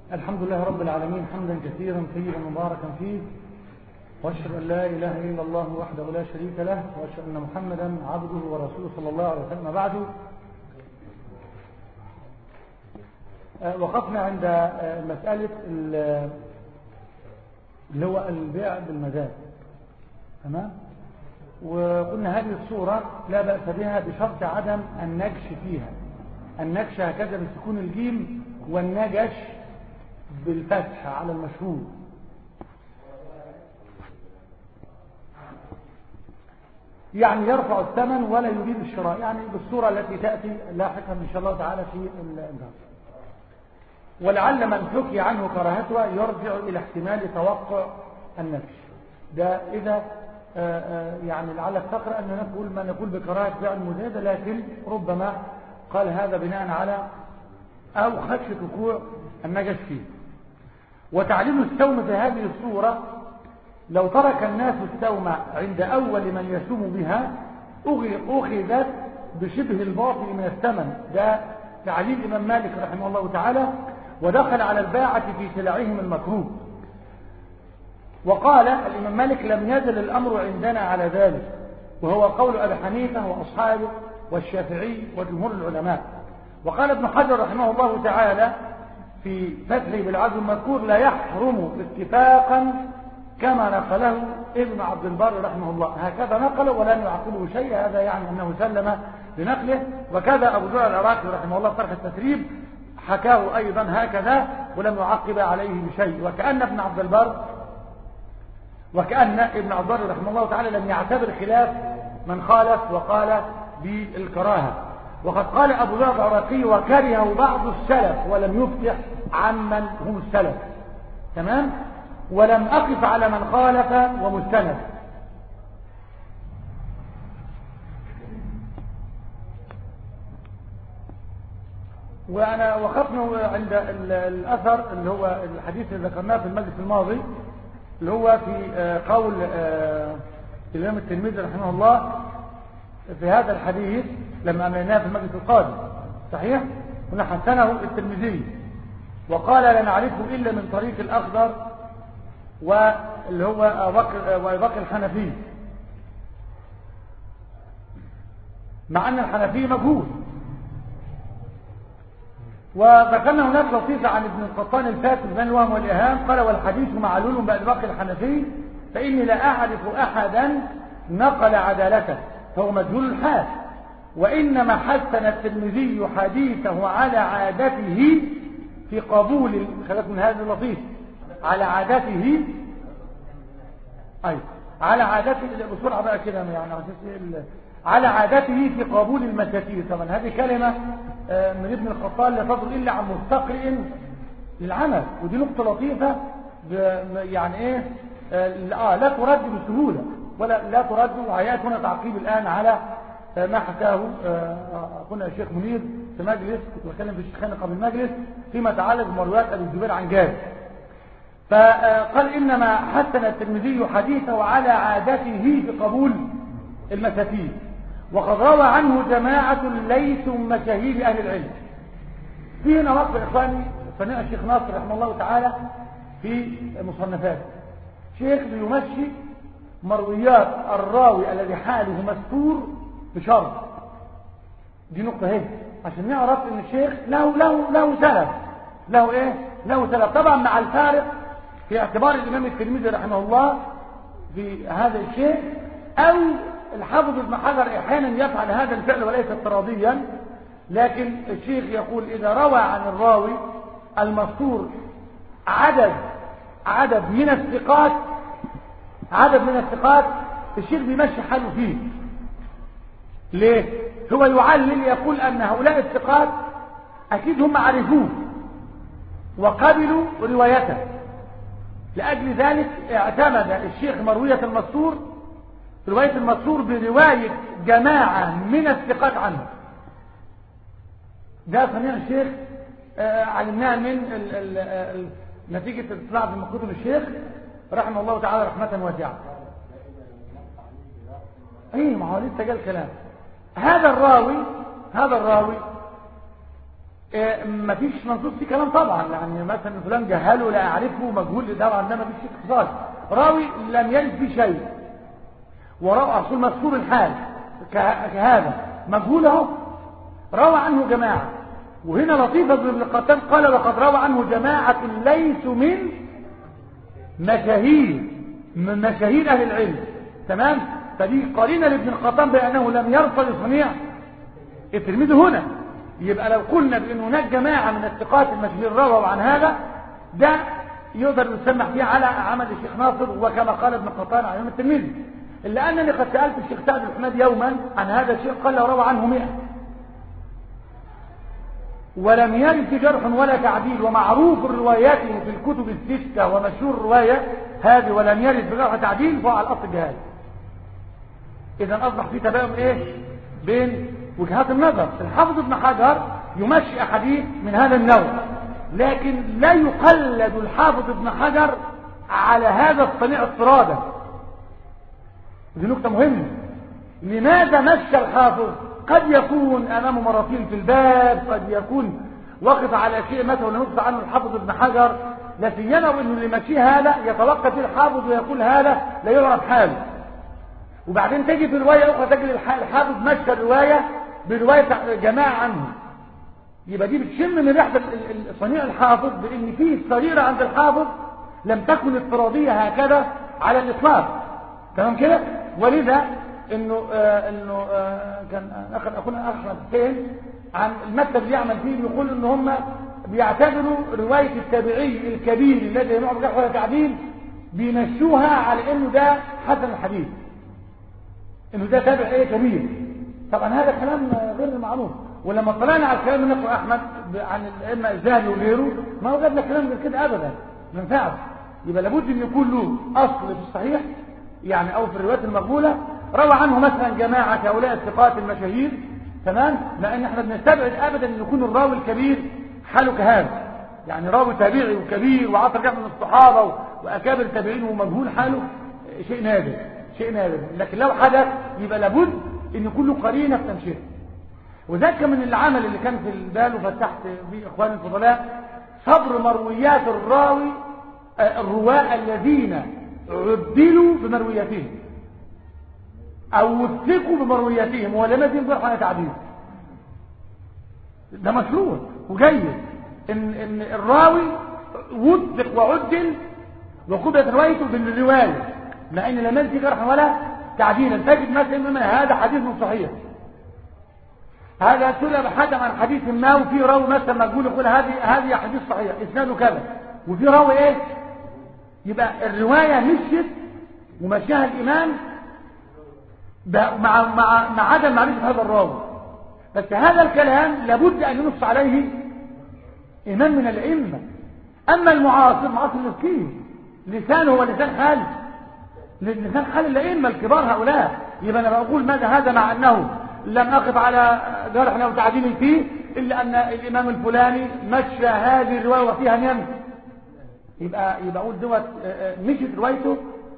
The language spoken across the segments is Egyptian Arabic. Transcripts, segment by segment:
الحمد لله رب العالمين حمدا كثيرا طيبا مباركا فيه واشهد ان لا اله الا الله وحده لا شريك له واشهد ان محمدا عبده ورسوله صلى الله عليه وسلم بعد وقفنا عند مسألة اللي هو البيع بالمزاد تمام وقلنا هذه الصورة لا بأس بها بشرط عدم النجش فيها النجش هكذا بسكون الجيم والنجش بالفتح على المشهور يعني يرفع الثمن ولا يريد الشراء يعني بالصورة التي تأتي لاحقا إن شاء الله تعالى في الدرس ولعل من حكي عنه كراهتها يرجع إلى احتمال توقع النفس ده إذا آآ آآ يعني لعلك تقرأ أن نقول ما نقول بكراهة بيع المزايدة لكن ربما قال هذا بناء على أو خشية وقوع النجس فيه وتعليم السوم في هذه الصورة لو ترك الناس السوم عند أول من يسوم بها أخذت بشبه الباطل من الثمن ده تعليم الإمام مالك رحمه الله تعالى ودخل على الباعة في سلعهم المكروه وقال الإمام مالك لم يزل الأمر عندنا على ذلك وهو قول أبي حنيفة وأصحابه والشافعي وجمهور العلماء وقال ابن حجر رحمه الله تعالى في فتحه بالعزم المذكور لا يحرم اتفاقا كما نقله ابن عبد البر رحمه الله هكذا نقله ولم يعقله شيء هذا يعني أنه سلم بنقله وكذا أبو زرع العراقي رحمه الله طرح التسريب حكاه أيضا هكذا ولم يعقب عليه بشيء وكأن ابن عبد البر وكأن ابن عبد البر رحمه الله تعالى لم يعتبر خلاف من خالف وقال بالكراهة وقد قال أبو ذر العراقي وكرهه بعض السلف ولم يفتح عمن هم السلف تمام ولم أقف على من خالف ومستند وأنا وقفنا عند الأثر اللي هو الحديث اللي ذكرناه في المجلس الماضي اللي هو في قول الإمام الترمذي رحمه الله في هذا الحديث لما أملناه في المجلس القادم صحيح؟ هنا حسنه الترمذي وقال لا نعرفه إلا من طريق الأخضر واللي هو أبي بكر الحنفي مع أن الحنفي مجهول وذكرنا هناك لطيفة عن ابن القطان الفاتح بين الوهم والإهام قال والحديث معلول بأبي بكر الحنفي فإني لا أعرف أحدا نقل عدالته فهو مجهول الحال وإنما حسن الترمذي حديثه على عادته في قبول خلق من هذا اللطيف على عادته أي على عادته بسرعة بقى كده يعني على عادته في قبول المساتير طبعا هذه كلمة من ابن الخطال لا تضر إلا عن مستقرئ للعمل ودي نقطة لطيفة يعني ايه آه لا ترد بسهولة ولا لا ترد وهيأتي هنا تعقيب الآن على ما حكاه أخونا الشيخ منير في مجلس كنت بتكلم في الشيخ قبل المجلس فيما تعلق بمرويات أبي الزبير عن جابر فقال إنما حسن الترمذي حديثه على عادته في قبول المساتير وقد روى عنه جماعة ليسوا مشاهير أهل العلم في هنا وقف إخواني فناء الشيخ ناصر رحمه الله تعالى في مصنفاته شيخ بيمشي مرويات الراوي الذي حاله مستور بشرط دي نقطة هنا عشان نعرف ان الشيخ له له له سلف له ايه له سلف طبعا مع الفارق في اعتبار الامام الترمذي رحمه الله في هذا الشيء او الحافظ ابن حجر احيانا يفعل هذا الفعل وليس افتراضيا لكن الشيخ يقول اذا روى عن الراوي المستور عدد عدد من الثقات عدد من الثقات الشيخ بيمشي حاله فيه ليه هو يعلل يقول ان هؤلاء الثقات اكيد هم عرفوه وقبلوا روايته لاجل ذلك اعتمد الشيخ مرويه المستور رواية المنصور برواية جماعة من الثقات عنه ده صنيع الشيخ آه علمناها من ال ال ال نتيجة الاطلاع في مكتوب الشيخ رحمه الله تعالى رحمة واسعة ايه ما هو لسه جاء الكلام هذا الراوي هذا الراوي إيه مفيش منصوص في كلام طبعا يعني مثلا فلان جهله لا اعرفه مجهول طبعا ده مفيش اختصاص راوي لم يرد في شيء وراوي اصول مذكور الحال كهذا مجهول اهو روى عنه جماعه وهنا لطيفه بن القتال قال وقد روى عنه جماعه ليسوا من مشاهير من مشاهير اهل العلم تمام فدي قرينه لابن القطان بانه لم يرسل صنيع التلميذ هنا يبقى لو قلنا بان هناك جماعه من الثقات المشاهير رووا عن هذا ده يقدر يسمح فيه على عمل الشيخ ناصر وكما قال ابن قطان عن يوم التلميذ الا انني قد سالت الشيخ سعد الحماد يوما عن هذا الشيء قال لو روى عنه 100 ولم يرد جرح ولا تعديل ومعروف رواياته في الكتب الستة ومشهور الرواية هذه ولم يرد بجرح تعديل فهو على الأصل الجهاز إذا أصبح في تباين إيه بين وجهات النظر الحافظ ابن حجر يمشي أحاديث من هذا النوع لكن لا يقلد الحافظ ابن حجر على هذا الصنيع اضطرادا دي نقطة مهمة لماذا مشى الحافظ قد يكون أمامه مراسيل في الباب قد يكون وقف على شيء مثلا نقص عنه الحافظ ابن حجر لا سيما وانه اللي ماشيه هذا يتوقف الحافظ ويقول هذا لا يعرف حاله وبعدين تجي في روايه اخرى تجد الحافظ مشى الروايه بروايه جماعه عنه يبقى دي بتشم من ريحه صنيع الحافظ بان فيه سريره عند الحافظ لم تكن افتراضيه هكذا على الاطلاق تمام كده ولذا انه آه انه آه كان اخذ اخونا احمد حسين عن المكتب اللي يعمل فيه بيقول ان هم بيعتبروا روايه التابعي الكبير الذي ينوع بجرح ولا تعديل بيمشوها على انه ده حسن الحديث انه ده تابع ايه كبير طبعا هذا كلام غير معروف ولما طلعنا على الكلام من اخو احمد عن الائمه الزهري وغيره ما وجدنا كلام غير كده ابدا ما ينفعش يبقى لابد ان يكون له اصل في الصحيح يعني او في الروايات المقبوله روى عنه مثلا جماعة هؤلاء الثقات المشاهير تمام لان احنا بنستبعد ابدا ان يكون الراوي الكبير حاله كهذا يعني راوي تابعي وكبير وعصر جمع من الصحابة واكابر التابعين ومجهول حاله شيء نادر شيء نادر لكن لو حدث يبقى لابد ان يكون له قرينه في تنشئه وذاك من العمل اللي كان في البال وفتحت به اخواني الفضلاء صبر مرويات الراوي الرواة الذين عدلوا بمروياتهم او وثقوا بمروياتهم ولم يتم جرح على تعديل ده مشروع وجيد ان ان الراوي وثق وعدل وقبلت روايته بالروايه مع ان لم ينفي جرحا ولا تعديلا تجد مثلا من هذا حديث صحيح هذا سلب حدا عن حديث ما وفي راوي مثلا مقبول يقول هذه هذه حديث صحيح اسناده كذا وفي راوي ايه يبقى الروايه مشيت ومشاها الامام مع مع مع عدم معرفه هذا الراوي بس هذا الكلام لابد ان ينص عليه امام من الائمه اما المعاصر معاصر مسكين لسانه هو لسان حال لسان حال الائمه الكبار هؤلاء يبقى انا بقول ماذا هذا مع انه لم اقف على جرح او تعديل فيه الا ان الامام الفلاني مشى هذه الروايه وفيها نيم يبقى يبقى اقول دوت مشت روايته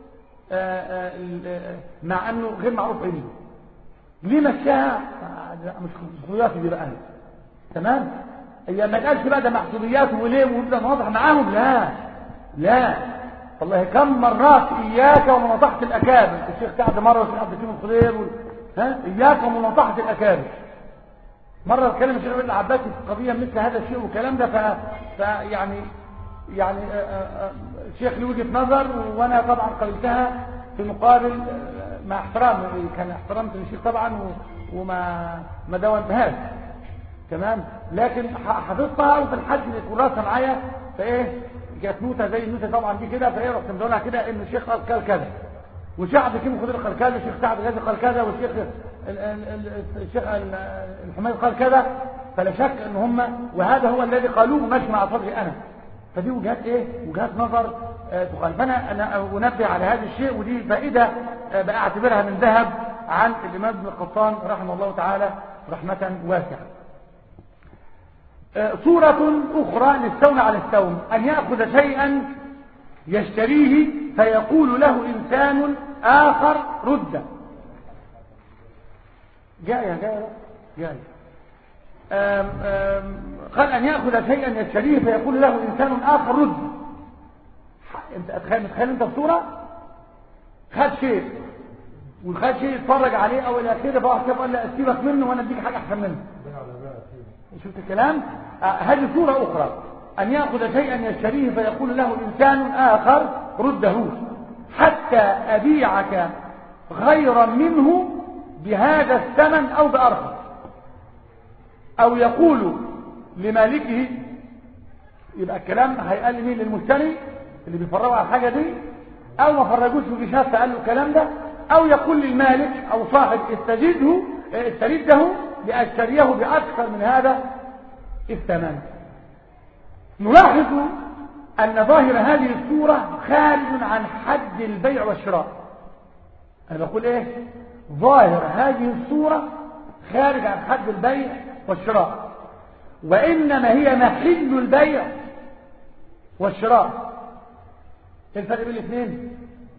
مع انه غير معروف علمه ليه مشاها مش خصوصياتي دي بقى تمام هي ما تقالش بقى ده محسوبيات وليه ويبدا واضح معاهم لا لا والله كم مرات اياك ومناطحه الاكابر الشيخ سعد مره والشيخ عبد الكريم الخضير وال... ها اياك ومناطحه الاكابر مره اتكلم الشيخ ابن العباسي في قضيه مثل هذا الشيء والكلام ده ف... فيعني يعني الشيخ له وجهه نظر وانا طبعا قبلتها في مقابل مع احترام كان احترمت الشيخ طبعا وما ما دونتهاش تمام لكن حفظتها وفي الحج يكون راسها معايا فايه كانت نوته زي النوته طبعا دي كده فايه رحت مدونها كده ان الشيخ قال كذا والشيخ عبد الكريم خضير قال كذا والشيخ سعد غازي قال كذا والشيخ الشيخ الحميد قال كذا فلا شك ان هم وهذا هو الذي قالوه ماشي مع صدري انا فدي وجهات ايه وجهات نظر آه تخالف فانا انا انبه على هذا الشيء ودي فائده آه بعتبرها من ذهب عن الامام ابن القطان رحمه الله تعالى رحمه واسعه آه صورة أخرى للسون على السون أن يأخذ شيئا يشتريه فيقول له إنسان آخر رد جاية جاية جاية آم آم قال أن يأخذ شيئا يشتريه فيقول له إنسان آخر رد انت اتخيل متخيل انت الصورة خد شيء والخد شيء يتفرج عليه او الى اخره فواحد كده قال لا اسيبك منه وانا اديك حاجه احسن منه شفت الكلام آه هذه صورة اخرى ان ياخذ شيئا يشتريه فيقول له انسان اخر رده حتى ابيعك خيرا منه بهذا الثمن او بارخص او يقول لمالكه يبقى الكلام هيقال مين للمشتري اللي بيفرغوا على الحاجه دي او ما فرجوش في شاف قال له الكلام ده او يقول للمالك او صاحب استجده استرده لاشتريه باكثر من هذا الثمن نلاحظ ان ظاهر هذه الصوره خارج عن حد البيع والشراء انا بقول ايه ظاهر هذه الصوره خارج عن حد البيع والشراء وانما هي محل البيع والشراء ايه الفرق بين الاثنين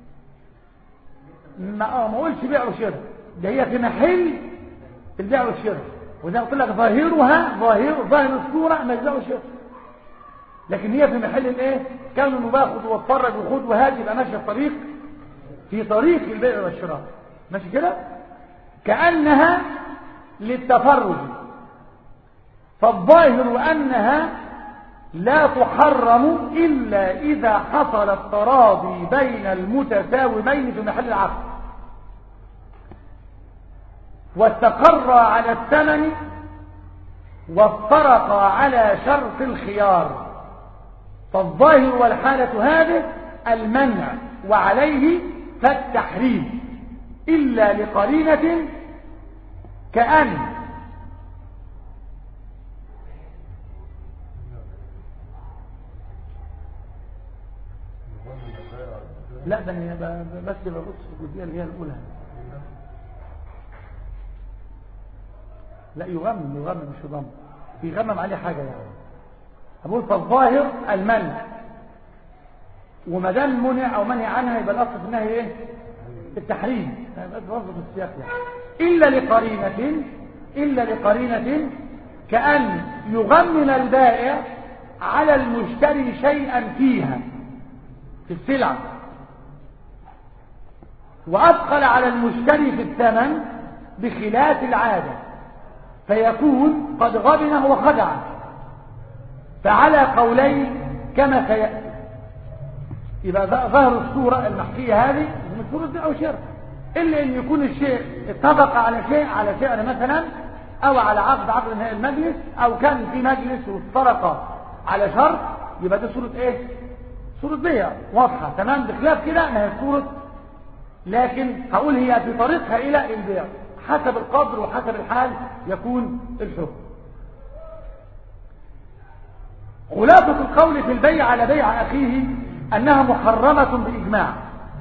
ما اه ما اقولش بيع وشراء ده هي في محل البيع والشراء وزي ما قلت لك ظاهرها ظاهر ظاهر الصوره ما البيع والشراء لكن هي في محل الايه كان انه باخد واتفرج وخد وهات يبقى ماشي الطريق في طريق البيع والشراء ماشي كده كانها للتفرج فالظاهر انها لا تحرم إلا إذا حصل التراضي بين المتساومين في محل العقد واستقر على الثمن وافترق على شرط الخيار فالظاهر والحالة هذه المنع وعليه فالتحريم إلا لقرينة كأن لا ده انا بس ببص في الجزئيه اللي هي الاولى لا يغمم يغمم مش يضم يغمم عليه حاجه يعني اقول فالظاهر المنع وما دام منع او منع عنها يبقى الاصل في النهي ايه التحريم بس برضه في السياق يعني الا لقرينه الا لقرينه كان يغمم البائع على المشتري شيئا فيها في السلعه وأثقل على المشتري في الثمن بخلاف العادة فيكون قد غبنه وخدعه فعلى قولين كما سيأتي يبقى ظهر الصورة المحكية هذه من صورة دي أو شر إلا أن يكون الشيء اتفق على شيء على شيء مثلا أو على عقد عقد انهاء المجلس أو كان في مجلس وافترق على شرط يبقى دي صورة إيه؟ صورة بيع واضحة تمام بخلاف كده ما هي صورة لكن هقول هي في طريقها إلى البيع حسب القدر وحسب الحال يكون الحكم خلاصة القول في البيع على بيع أخيه أنها محرمة بإجماع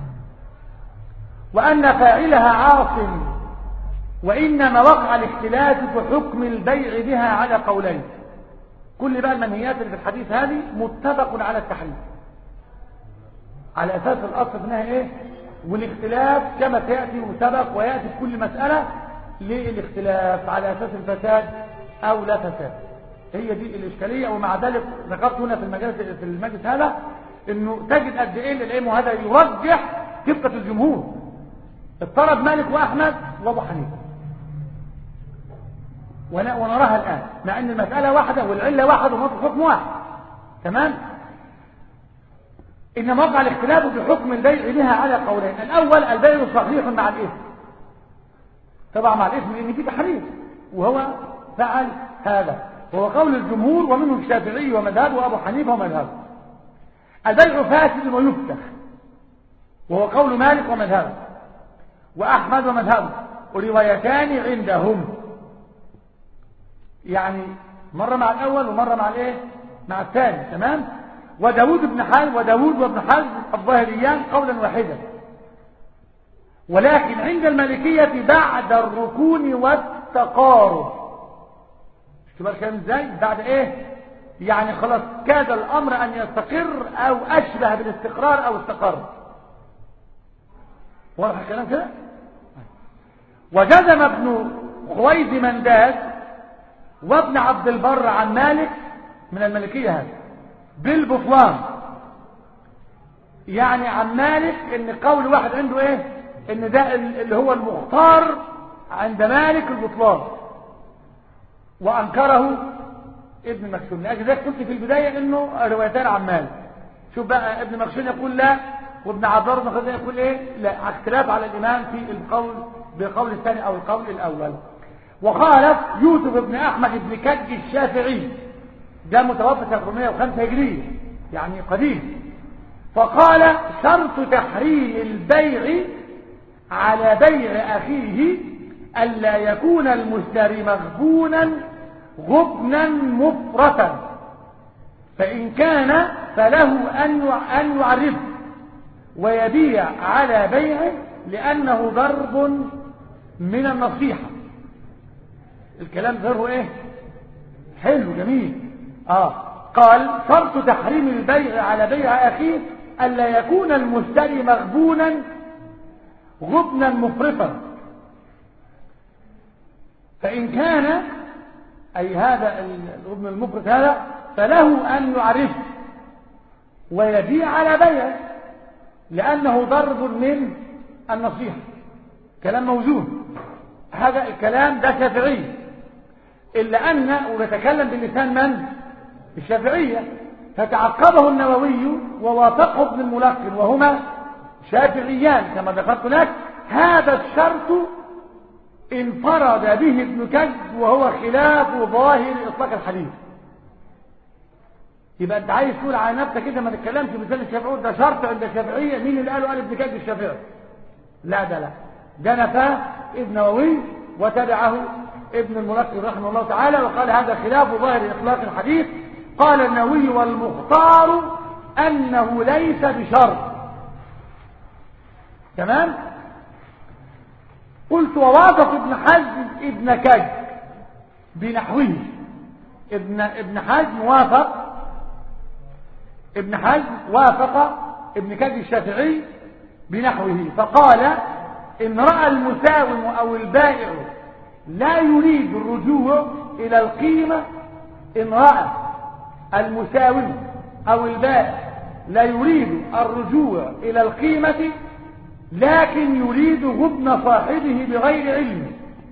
وأن فاعلها عاص وإنما وقع الاختلاف في حكم البيع بها على قولين كل بقى المنهيات اللي في الحديث هذه متفق على التحريم على أساس الأصل انها إيه والاختلاف كما سيأتي وسبق ويأتي في كل مسألة للاختلاف على أساس الفساد أو لا فساد هي دي الإشكالية ومع ذلك ذكرت هنا في المجلس في المجلس هذا انه تجد قد ايه العلم وهذا يرجح كفة الجمهور اضطرب مالك واحمد وابو حنيفه ونراها الان مع ان المسألة واحدة والعلة واحدة ومطلق حكم واحد تمام انما وقع الاختلاف في حكم البيع بها على قولين الاول البيع صحيح مع الاثم طبعا مع الاثم لان في تحريم وهو فعل هذا وهو قول الجمهور ومنه الشافعي ومذهبه وابو حنيفه ومذهبه البيع فاسد ويفتح وهو قول مالك ومذهبه واحمد ومذهبه وروايتان عندهم يعني مرة مع الاول ومرة مع الايه مع الثاني تمام وداود بن حزم وداود وابن حزم الظاهريان قولا واحدا ولكن عند المالكية بعد الركون والتقارب شوف الكلام ازاي بعد ايه يعني خلاص كاد الامر ان يستقر او اشبه بالاستقرار او استقر واضح الكلام كده وجزم ابن خويز منداد وابن عبد البر عن مالك من الملكية هذا بالبطلان يعني عن مالك ان قول واحد عنده ايه ان ده اللي هو المختار عند مالك البطلان وانكره ابن مكسوم لاجل ذلك قلت في البداية انه روايتان عن مالك شوف بقى ابن مكسوم يقول لا وابن عبد بن يقول ايه لا اختلاف على الامام في القول بالقول الثاني او القول الاول وخالف يوسف بن احمد بن كج الشافعي ده متوفى سنه 405 هجريه يعني قديم فقال شرط تحريم البيع على بيع اخيه الا يكون المشتري مغبونا غبنا مفرطا فان كان فله ان ان يعرفه ويبيع على بيعه لانه ضرب من النصيحه الكلام ظهره ايه حلو جميل اه قال شرط تحريم البيع على بيع اخيه الا يكون المشتري مغبونا غبنا مفرطا فان كان اي هذا الغبن المفرط هذا فله ان يعرفه ويبيع على بيعه لانه ضرب من النصيحه كلام موجود هذا الكلام ده شافعي إلا أن ونتكلم بلسان من الشافعية فتعقبه النووي ووافقه ابن الملقن وهما شافعيان كما ذكرت لك هذا الشرط انفرد به ابن كج وهو خلاف ظاهر إطلاق الحديث يبقى انت عايز تقول على نفسك كده ما تتكلمش بلسان الشافعي ده شرط عند الشافعية مين اللي قاله قال ابن كج الشافعي لا ده لا ده نفاه ابن نووي وتبعه ابن الملقن رحمه الله تعالى وقال هذا خلاف ظاهر إطلاق الحديث قال النووي والمختار أنه ليس بشرط تمام قلت ووافق ابن حزم ابن كج بنحوه ابن ابن حزم وافق ابن حزم وافق ابن كج الشافعي بنحوه فقال إن رأى المساوم أو البائع لا يريد الرجوع إلى القيمة إن رأى المساوم أو البائع لا يريد الرجوع إلى القيمة لكن يريد غبن صاحبه بغير علم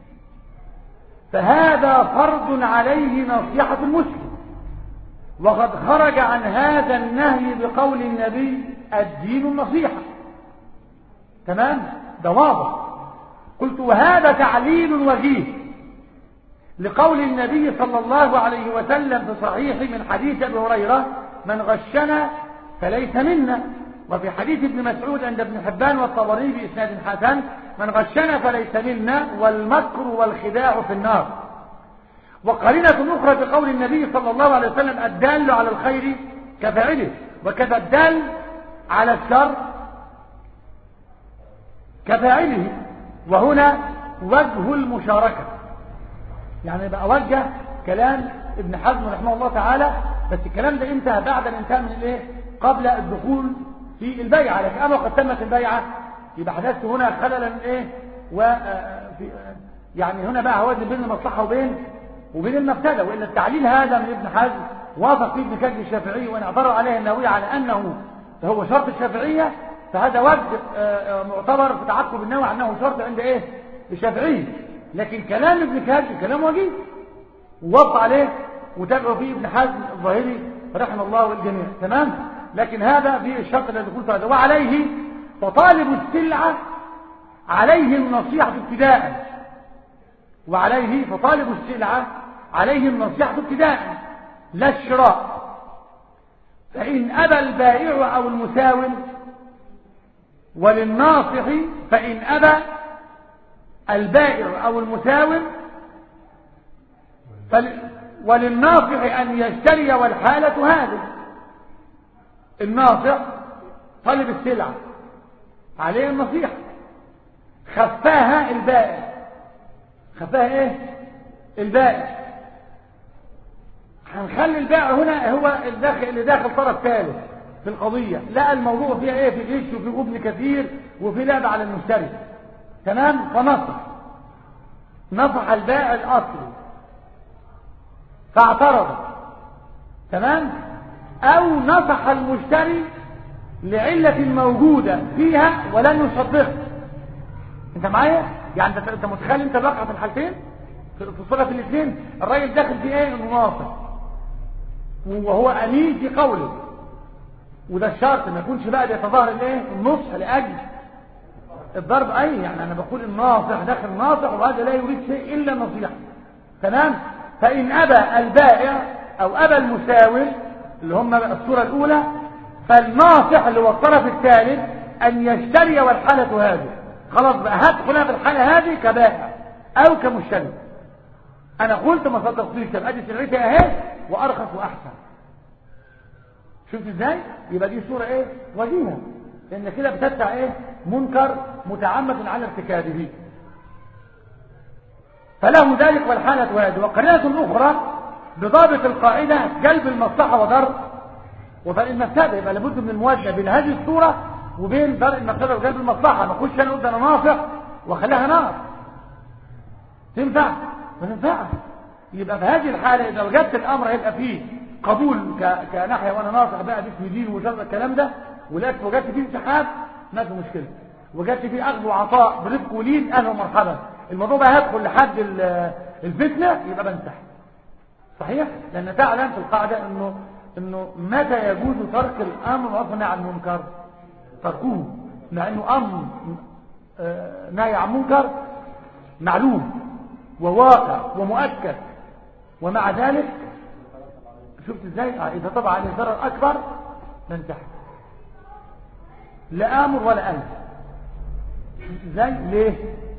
فهذا فرض عليه نصيحة المسلم وقد خرج عن هذا النهي بقول النبي الدين النصيحة تمام ده واضح قلت وهذا تعليل وجيه لقول النبي صلى الله عليه وسلم في صحيح من حديث ابي هريره من غشنا فليس منا وفي حديث ابن مسعود عند ابن حبان والطبري باسناد حسن من غشنا فليس منا والمكر والخداع في النار وقرينة أخرى في قول النبي صلى الله عليه وسلم الدال على الخير كفاعله وكذا الدال على الشر كفاعله وهنا وجه المشاركة يعني بقى وجه كلام ابن حزم رحمه الله تعالى بس الكلام ده انتهى بعد الانتهاء من الايه قبل الدخول في البيعة لكن اما قد تمت البيعة يبقى حدثت هنا خللا ايه و يعني هنا بقى هو بين المصلحة وبين وبين المفسدة وإلا التعليل هذا من ابن حزم وافق فيه ابن كلب الشافعي وإن اعترض عليه النووي على أنه هو شرط الشافعية فهذا وجه معتبر في تعقب النووي أنه شرط عند إيه الشافعي لكن كلام ابن كلب كلام وجيه ووافق عليه وتابعوا فيه ابن حزم الظاهري رحمه الله الجميع تمام لكن هذا في الشرط الذي قلت هذا وعليه فطالب السلعة عليه النصيحة ابتداء وعليه فطالب السلعة عليه النصيحة ابتداء لا الشراء فإن أبى البائع أو المساوم وللناصح فإن أبى البائع أو المساوم فل... وللناصح أن يشتري والحالة هذه الناصح طلب السلعة عليه النصيحة خفاها البائع خفاها ايه البائع هنخلي البائع هنا هو الداخل اللي داخل طرف ثالث في القضية لا الموضوع فيها ايه في غش وفي غبن كثير وفي لعب على المشتري تمام فنصح نصح البائع الاصلي فاعترض تمام او نصح المشتري لعلة موجودة فيها ولن يصدقها انت معايا يعني انت انت متخيل انت الواقع في الحالتين في الصورة في الاثنين الراجل داخل في ايه المناصح وهو امين في قوله وده الشرط ما يكونش بقى بيتظاهر الايه النصح لاجل الضرب اي يعني انا بقول الناصح داخل ناصح وهذا لا يريد شيء الا النصيحه تمام فان ابى البائع او ابى المساور اللي هم الصوره الاولى فالناصح اللي هو الطرف الثالث ان يشتري والحاله هذه خلاص بقى هدخل في الحاله هذه كبائع او كمشتري انا قلت ما صدقتيش طب ادي سلعتي اهي وارخص واحسن شفت ازاي يبقى دي صوره ايه وجيهه لان كده بتدفع ايه منكر متعمد على ارتكابه فله ذلك والحالة هذه وقرينة أخرى بضابط القاعدة جلب المصلحة وضر وفرق المفسدة يبقى لابد من الموازنة بين هذه الصورة وبين درء المفسدة وجلب المصلحة ما اخش انا قلت انا ناصح واخليها نار تنفع ما تنفعش يبقى في هذه الحالة إذا وجدت الأمر هيبقى فيه قبول ك... كناحية وأنا ناصح بقى باسم دين وشرط الكلام ده ولكن وجدت فيه انسحاب ما في مشكلة وجدت فيه أخذ وعطاء برفق ولين أهلا ومرحبا الموضوع بقى هيدخل لحد الفتنة يبقى بنسح صحيح؟ لأن تعلم في القاعدة أنه أنه متى يجوز ترك الأمر وأصنع عن المنكر تركوه مع أنه أمر نهي عن منكر معلوم وواقع ومؤكد ومع ذلك شفت ازاي اه اذا طبع عليه ضرر اكبر ننتهي لا امر ولا انت شفت ازاي ليه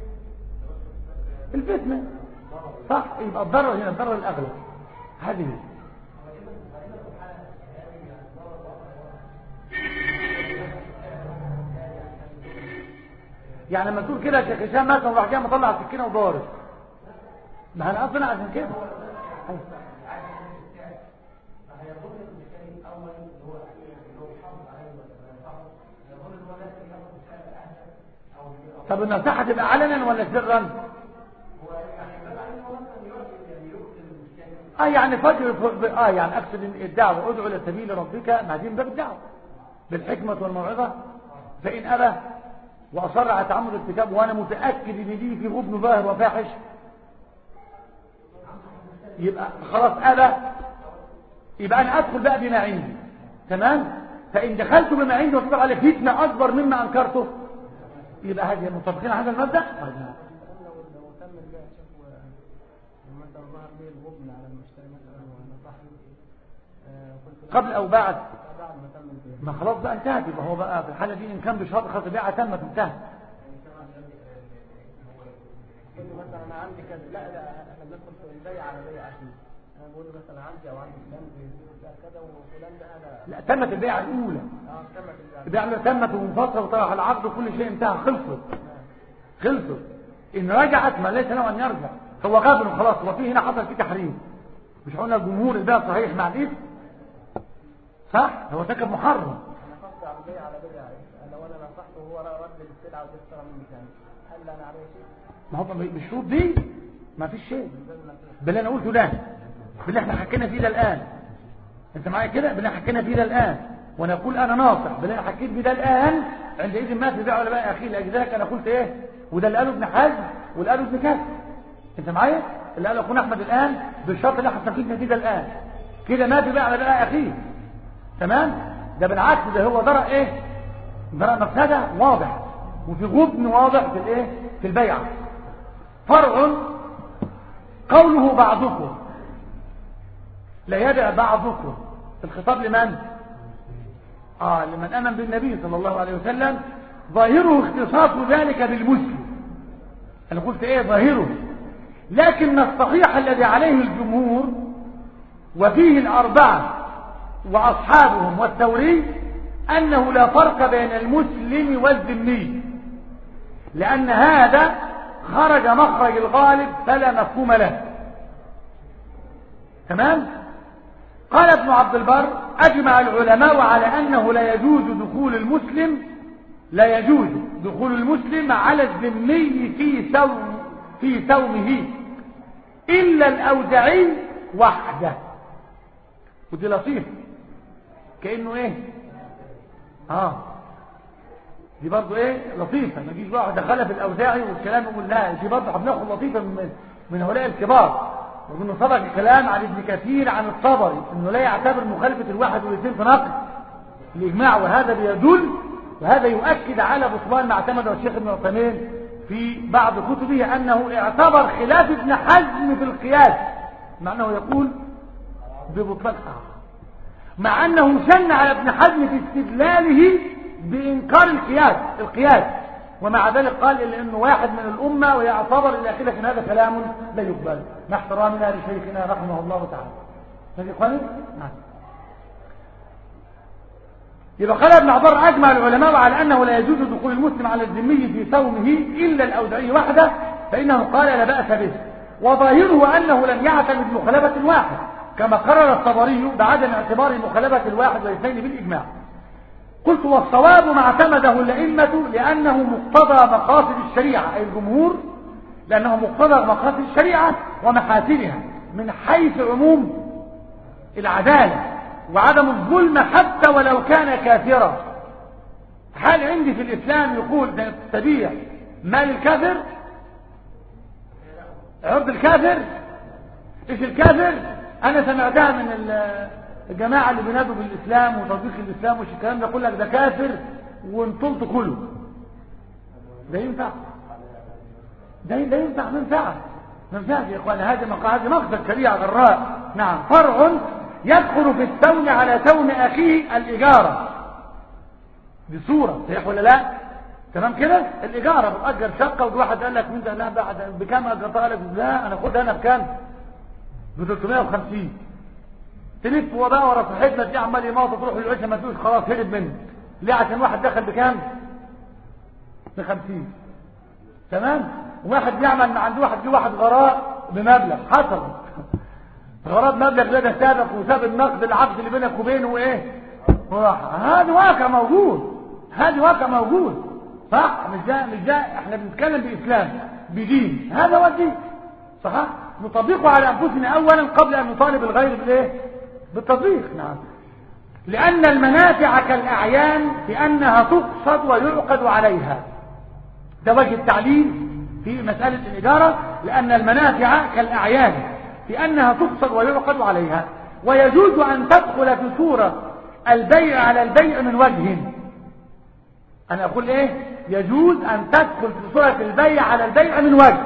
الفتنه صح يبقى الضرر هنا الضرر الاغلب هذه يعني لما تقول كده يا شيخ هشام مثلا وراح جاي مطلع السكينه وضارب ما انا اصلا عشان كده طب النصيحة تبقى علنا ولا سرا اه يعني فجر اه يعني اقصد الدعوة ادعو الى سبيل ربك ما دي من باب الدعوة بالحكمة والموعظة فإن أبى وأصر على تعمد الارتكاب وأنا متأكد إن دي في غبن ظاهر وفاحش يبقى خلاص أبى يبقى أنا أدخل بقى بما عندي تمام فإن دخلت بما عندي وتطلع على فتنة أكبر مما أنكرته يبقى هذه متفقين على هذا المبدأ لو لو تم البيع شيخ ومثلا ظهر لي الغبن على المشتري مثلا ونصحني آه، قلت له قبل أو بعد بعد ما تم البيع ما خلاص بقى انتهت يبقى هو بقى في الحالة دي إن كان بشرط خلاص البيعة تمت انتهت قلت له مثلا انا عندي كذا لا لا احنا بندخل في البيع على بيع اكيد انا بقول له مثلا عندي او عندي فلان بيبيع كذا وفلان ده انا لا تمت البيعة الأولى اه تمت البيع البيعة الأولى تمت ومنفصلة وطرح العقد وكل شيء انتهى خلصت خلصت إن رجعت ما ليس له أن يرجع هو غابر خلاص وفيه هنا حصل فيه تحريم مش قلنا جمهور البيع صحيح مع الإثم صح هو ارتكب محرم انا قصدي على البيع على بيع لو انا نصحته وهو رد السلعه ودي اشترى مني ثاني هل انا عليه شيء؟ ما هو بالشروط دي ما فيش شيء باللي انا قلته ده باللي احنا حكينا فيه ده الان انت معايا كده باللي احنا حكينا فيه ده الان وانا اقول انا ناصح باللي انا حكيت فيه ده الان عندئذ ما في بيع ولا بيع اخي لاجل ذلك انا قلت ايه وده اللي قاله ابن حزم واللي قاله ابن كاس انت معايا اللي قاله اخونا احمد الان بالشرط اللي احنا حكينا فيه ده الان كده ما في بيع ولا بيع اخي تمام ده بالعكس ده هو درء ايه درء مفسده واضح وفي غبن واضح في الايه في البيعه فرع قوله بعضكم لا يدع بعضكم الخطاب لمن آه لمن أمن بالنبي صلى الله عليه وسلم ظاهره اختصاص ذلك بالمسلم أنا قلت إيه ظاهره لكن الصحيح الذي عليه الجمهور وفيه الأربعة وأصحابهم والثوري أنه لا فرق بين المسلم والذمي لأن هذا خرج مخرج الغالب فلا مفهوم له تمام قال ابن عبد البر أجمع العلماء على أنه لا يجوز دخول المسلم لا يجوز دخول المسلم على الذمي في سوم في سومه إلا الأوزعي وحده ودي لطيفة كأنه ايه اه دي برضه ايه لطيفة ما تجيش واحد خلف الاوزاعي والكلام يقول لا دي برضه هناخد لطيفة من من هؤلاء الكبار وانه صدق الكلام عن ابن كثير عن الطبري انه لا يعتبر مخالفة الواحد والاثنين في نقد الاجماع وهذا بيدل وهذا يؤكد على بطلان ما اعتمده الشيخ ابن عثيمين في بعض كتبه انه اعتبر خلاف ابن حزم في القياس مع انه يقول ببطلان مع انه شن على ابن حزم في استدلاله بانكار القياس القياس ومع ذلك قال إلا انه واحد من الامه ويعتبر الى اخره لكن هذا كلام لا يقبل مع احترامنا لشيخنا رحمه الله تعالى ماشي اخواني نعم يبقى قال ابن عبر اجمع العلماء على انه لا يجوز دخول المسلم على الذمي في صومه الا الاوزعي وحده فانه قال لا باس به وظاهره انه لم يعتمد مخالفه واحد كما قرر الطبري بعدم اعتبار مخالفه الواحد والاثنين بالاجماع قلت والصواب ما اعتمده الائمه لانه مقتضى مقاصد الشريعه اي الجمهور لانه مقتضى مقاصد الشريعه ومحاسنها من حيث عموم العداله وعدم الظلم حتى ولو كان كافرا هل عندي في الإسلام يقول تبيع مال الكافر عرض الكافر ايش الكافر انا سمعتها من الجماعة اللي بينادوا بالاسلام وتطبيق الاسلام وش الكلام ده يقول لك ده كافر وانطلت كله ده ينفع ده ده ينفع ما ينفعش ما ينفعش يا اخوان هذه هذه مقصد شريعه غراء نعم فرع يدخل في التون على تون أخيه الإجارة دي صورة صحيح ولا لا تمام كده الإجارة بتأجر شقة وفي واحد قال لك من ده لا بعد بكام أجرتها قال لك لا أنا خدها أنا بكام ب 350 تلف هو بقى ورا صاحبنا دي عمال يموت تروح للعشاء ما تقولش خلاص هرب منك ليه عشان واحد دخل بكام ب 50 تمام واحد بيعمل مع عنده واحد جه واحد غراء بمبلغ حصل غرض مبلغ ده سابق وساب النقد العقد اللي بينك وبينه وايه هذا واقع موجود هذا واقع موجود صح مش ده مش ده احنا بنتكلم باسلام بدين هذا هو الدين صح نطبقه على انفسنا اولا قبل ان نطالب الغير بالايه بالتطبيق نعم لان المنافع كالاعيان بانها تقصد ويعقد عليها ده وجه التعليل في مساله الاجاره لان المنافع كالاعيان بأنها تقصد ويعقد عليها ويجوز أن تدخل في صورة البيع على البيع من وجه أنا أقول إيه يجوز أن تدخل في صورة البيع على البيع من وجه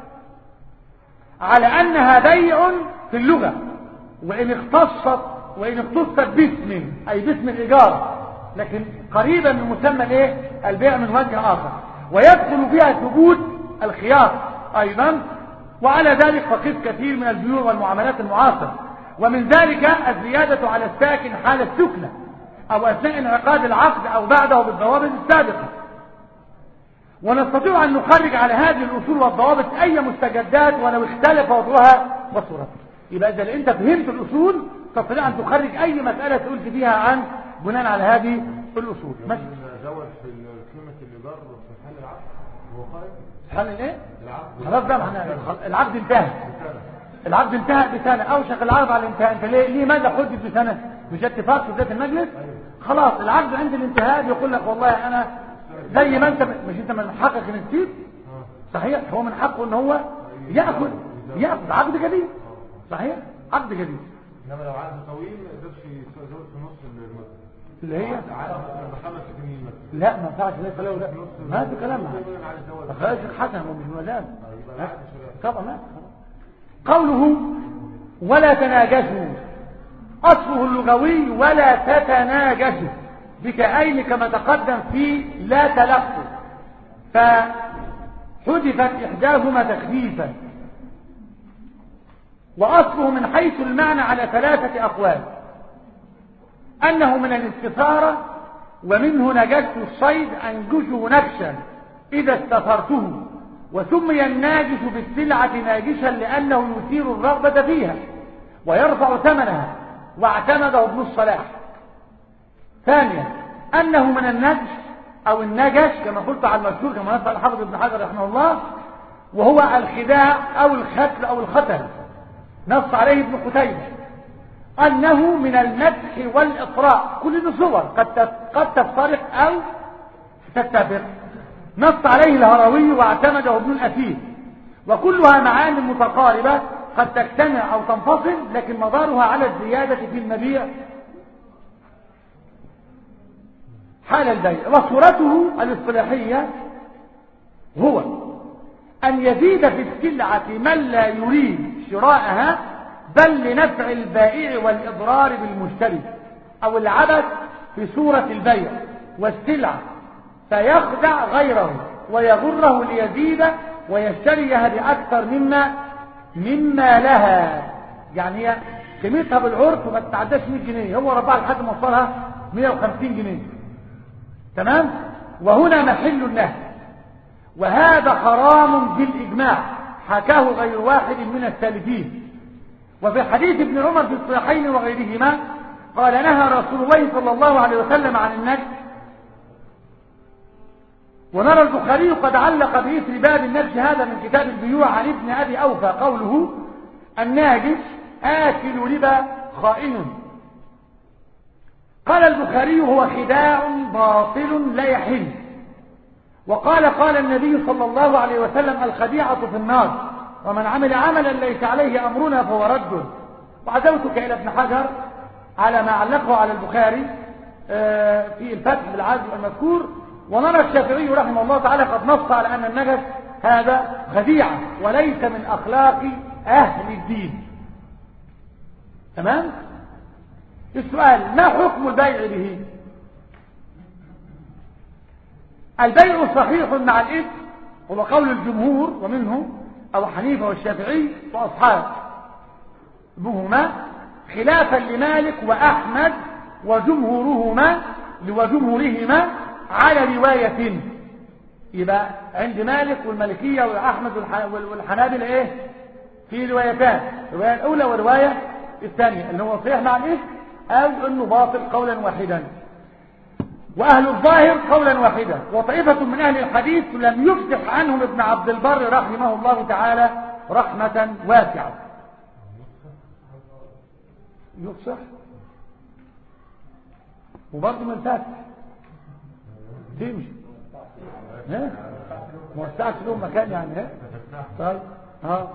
على أنها بيع في اللغة وإن اختصت وإن اختصت باسم أي باسم الإيجار لكن قريبا من مسمى الايه البيع من وجه آخر ويدخل فيها ثبوت الخيار أيضا وعلى ذلك فقس كثير من البيوع والمعاملات المعاصرة ومن ذلك الزيادة على الساكن حال السكنة أو أثناء انعقاد العقد أو بعده بالضوابط السابقة ونستطيع أن نخرج على هذه الأصول والضوابط أي مستجدات ولو اختلف وضعها وصورتها يبقى إذا أنت فهمت الأصول تستطيع أن تخرج أي مسألة سئلت فيها عن بناء على هذه الأصول ماشي زود في قيمة الإيجار في حال العقد هو قائم حل الايه العقد خلاص ده احنا العقد انتهى العقد انتهى بسنة اوشك العرض على الانتهاء انت ليه ليه ماذا حدد بسنة مش اتفاق في ذات المجلس خلاص العقد عند الانتهاء بيقول لك والله انا زي ما انت مش انت من حقك انك تسيب صحيح هو من حقه ان هو ياخذ ياخذ عقد جديد صحيح عقد جديد انما لو عقد طويل ما يقدرش يزود في نص المدة اللي هي عقد بخمس سنين مثلا لا ما ينفعش ليس له لا ما في كلام معاه يقول انا عايز ازود أخرج الحسن ومش مزاج يبقى العقد شغال طبعا لا قوله ولا تناجشوا أصله اللغوي ولا تتناجشوا بكأين كما تقدم في لا تلقوا فحذفت إحداهما تخفيفا وأصله من حيث المعنى على ثلاثة أقوال أنه من الاستثارة ومنه نجشت الصيد أنجشه نكشا إذا استثرته وسمي الناجش بالسلعة ناجشا لأنه يثير الرغبة فيها ويرفع ثمنها واعتمده ابن الصلاح ثانيا أنه من النجش أو النجش كما قلت على المشهور كما نص الحافظ ابن حجر رحمه الله وهو الخداع أو الختل أو الختل نص عليه ابن قتيبة أنه من المدح والإطراء كل دي صور قد قد تفترق أو تتفق نص عليه الهروي واعتمده ابن الأثير وكلها معاني متقاربة قد تجتمع أو تنفصل لكن مدارها على الزيادة في المبيع حال البيع وصورته الاصطلاحية هو أن يزيد في السلعة من لا يريد شراءها بل لنفع البائع والإضرار بالمشتري أو العبث في صورة البيع والسلعة فيخدع غيره ويغره ليزيد ويشتريها بأكثر مما مما لها يعني هي قيمتها بالعرف ما تتعداش 100 جنيه هو رفعها لحد ما وصلها 150 جنيه تمام وهنا محل النهي وهذا حرام بالإجماع حكاه غير واحد من السالفين وفي حديث ابن عمر في الصحيحين وغيرهما قال نهى رسول الله صلى الله عليه وسلم عن النجس ونرى البخاري قد علق بإثر باب النجس هذا من كتاب البيوع عن ابن أبي أوفى قوله الناجس آكل ربا خائن قال البخاري هو خداع باطل لا يحل وقال قال النبي صلى الله عليه وسلم الخديعة في النار ومن عمل عملا ليس عليه أمرنا فهو رد وعزوتك إلى ابن حجر على ما علقه على البخاري في الفتح بالعزم المذكور ونرى الشافعي رحمه الله تعالى قد نص على أن النجس هذا خديعة وليس من أخلاق أهل الدين تمام السؤال ما حكم البيع به البيع صحيح مع الإثم هو قول الجمهور ومنه أبو حنيفة والشافعي وأصحاب بهما خلافا لمالك وأحمد وجمهورهما وجمهورهما على رواية يبقى عند مالك والمالكية وأحمد والحنابلة إيه في روايتان الرواية الأولى والرواية الثانية اللي هو صحيح مع الإثم أو أنه باطل قولا واحدا وأهل الظاهر قولا واحدا وطائفة من أهل الحديث لم يفتح عنهم ابن عبد البر رحمه الله تعالى رحمة واسعة يفصح وبرضه من فتح تمشي ها ما وسعش لهم مكان يعني ها طيب ها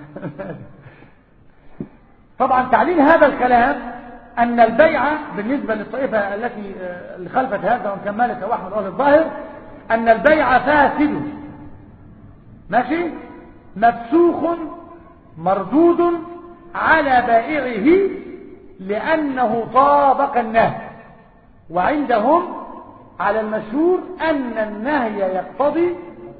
طبعا تعليل هذا الكلام أن البيع بالنسبة للطائفة التي اللي خلفت هذا وان كان مالك أو أحمد أهل الظاهر أن البيع فاسد ماشي مفسوخ مردود على بائعه لأنه طابق النهي وعندهم على المشهور أن النهي يقتضي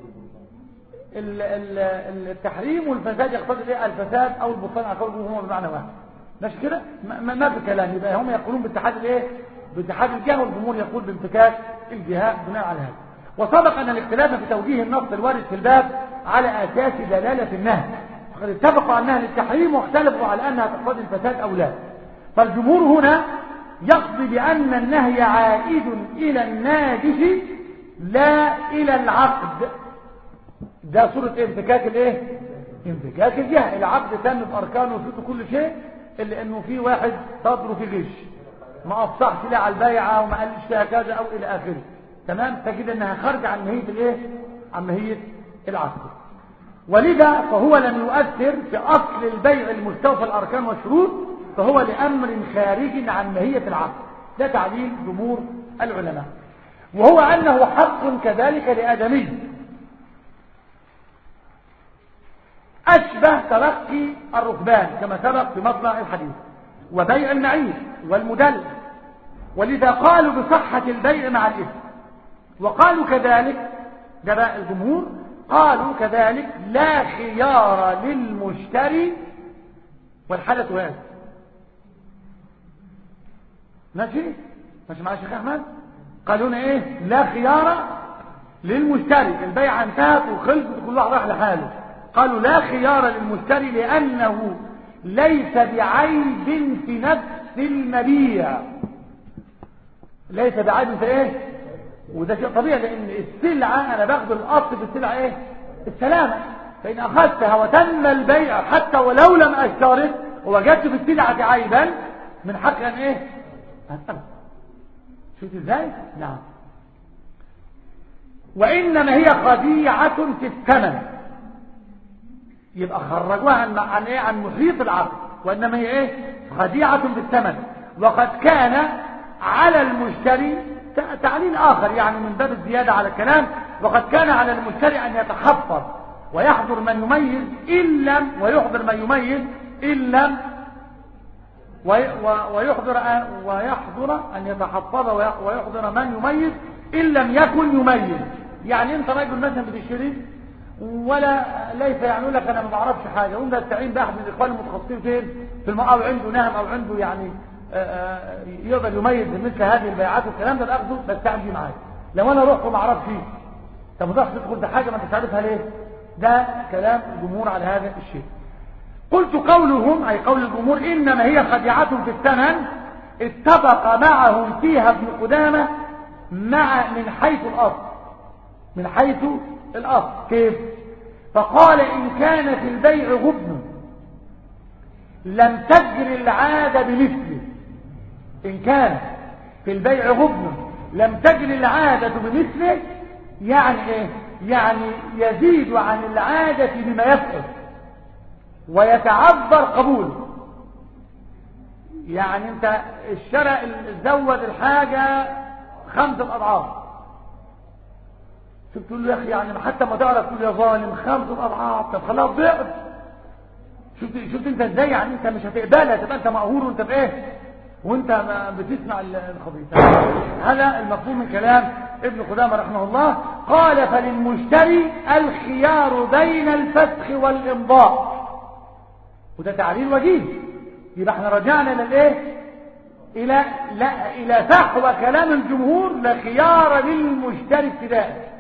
التحريم والفساد يقتضي الفساد أو البطلان على قول هما بمعنى واحد ماشي كده ما, ما في كلام يبقى هم يقولون باتحاد الايه باتحاد الجهه والجمهور يقول بانفكاك الجهات بناء على هذا وسبق ان الاختلاف في توجيه النص الوارد في الباب على اساس دلاله النهي فقد اتفقوا على النهي للتحريم واختلفوا على انها تقتضي الفساد او لا فالجمهور هنا يقضي بان النهي عائد الى الناجش لا الى العقد ده صوره انفكاك الايه انفكاك الجهه العقد تم باركانه وفيه كل شيء الا انه في واحد صدره في غش ما افصحش لا على البيعه وما قالش فيها كذا او الى اخره تمام تجد انها خارجه عن ماهيه الايه عن ماهيه العقد ولذا فهو لم يؤثر في اصل البيع المستوفى الاركان والشروط فهو لامر خارج عن ماهيه العقد ده تعليل جمهور العلماء وهو انه حق كذلك لادمي أشبه تلقي الركبان كما سبق في مطلع الحديث وبيع المعير والمدل ولذا قالوا بصحة البيع مع الإثم وقالوا كذلك ده بقى الجمهور قالوا كذلك لا خيار للمشتري والحالة هذه ماشي ماشي مع الشيخ أحمد قالوا لنا ايه لا خيار للمشتري البيع انتهت وخلصت كل واحد راح لحاله قالوا لا خيار للمشتري لأنه ليس بعيب في نفس المبيع ليس بعيب في ايه وده شيء طبيعي لان السلعة انا باخد الاصل في السلعة ايه السلامة فإن أخذتها وتم البيع حتى ولو لم أشترط ووجدت في السلعة عيبا من حق أن إيه أن أبقى شفت إزاي نعم وإنما هي خديعة في الثمن يبقى خرجوها عن عن ايه عن محيط العقد وانما هي ايه خديعة في الثمن وقد كان على المشتري ت- تعليل اخر يعني من باب الزيادة على الكلام وقد كان على المشتري ان يتحفظ ويحضر من يميز ان لم ويحضر من يميز ان لم وي- و- ويحضر أن- ويحضر ان يتحفظ وي- ويحضر من يميز ان لم يكن يميز يعني انت راجل مثلا بتشتري ولا ليس يعني لك انا ما بعرفش حاجه وانت تستعين باحد من الاخوان المتخصصين فين في الماء او عنده نهم او عنده يعني آه، آه، يقدر يميز مثل هذه البيعات والكلام ده باخده بستعين بيه معاك لو انا رحت وما اعرفش فيه طب ما تقدرش تدخل في حاجه ما انت عارفها ليه ده كلام الجمهور على هذا الشيء قلت قولهم اي قول الجمهور انما هي خديعه في الثمن اتفق معهم فيها ابن قدامه مع من حيث الاصل من حيث الأصل كيف فقال إن كان في البيع غبن لم تجري العادة بمثله إن كان في البيع غبن لم تجري العادة بمثله يعني إيه يعني يزيد عن العادة بما يفعل ويتعذر قبوله يعني انت الشرع زود الحاجة خمسة أضعاف شوف تقول له يا اخي يعني حتى ما تعرف تقول يا ظالم خمسة اضعاف طب خلاص ضعف شفت شفت انت ازاي يعني انت مش هتقبلها تبقى انت مقهور وانت بايه وانت ما بتسمع الخبيث هذا المفهوم من كلام ابن قدامه رحمه الله قال فللمشتري الخيار بين الفسخ والامضاء وده تعليل وجيه يبقى احنا رجعنا للايه الى لا الى فحوى كلام الجمهور لا خيار للمشتري ابتداء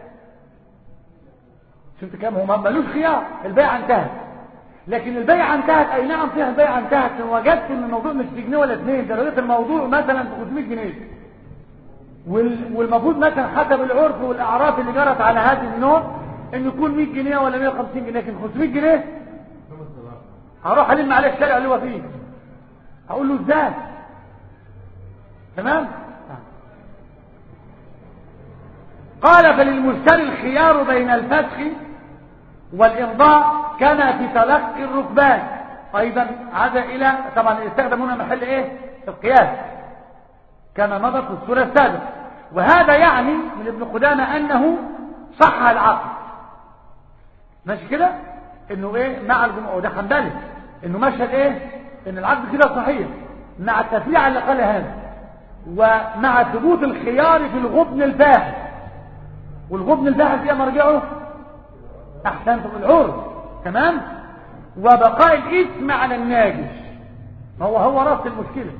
شفت كام هم ملوش خيار البيع انتهت لكن البيع انتهت اي نعم فيها البيع انتهت وجدت ان الموضوع مش في جنيه ولا اتنين ده لقيت الموضوع مثلا ب 500 جنيه وال- والمفروض مثلا حسب العرف والاعراف اللي جرت على هذا النوع ان يكون 100 جنيه ولا 150 جنيه لكن 500 جنيه هروح الم عليه الشارع اللي هو فيه هقول له ازاي تمام قال فللمشتري الخيار بين الفسخ والإمضاء كما في تلقي الركبان أيضا عاد إلى طبعا يستخدم هنا محل إيه القياس كما مضى في السورة السابقة وهذا يعني من ابن قدامة أنه صح العقل ماشي كده انه ايه مع الجمهور وده حنبلي انه مشهد ايه ان العقد كده صحيح مع التفريع اللي قال هذا ومع ثبوت الخيار في الغبن الفاحش والغبن الفاحش ايه مرجعه احسنتم العرف تمام وبقاء الاثم على الناجش هو هو راس المشكله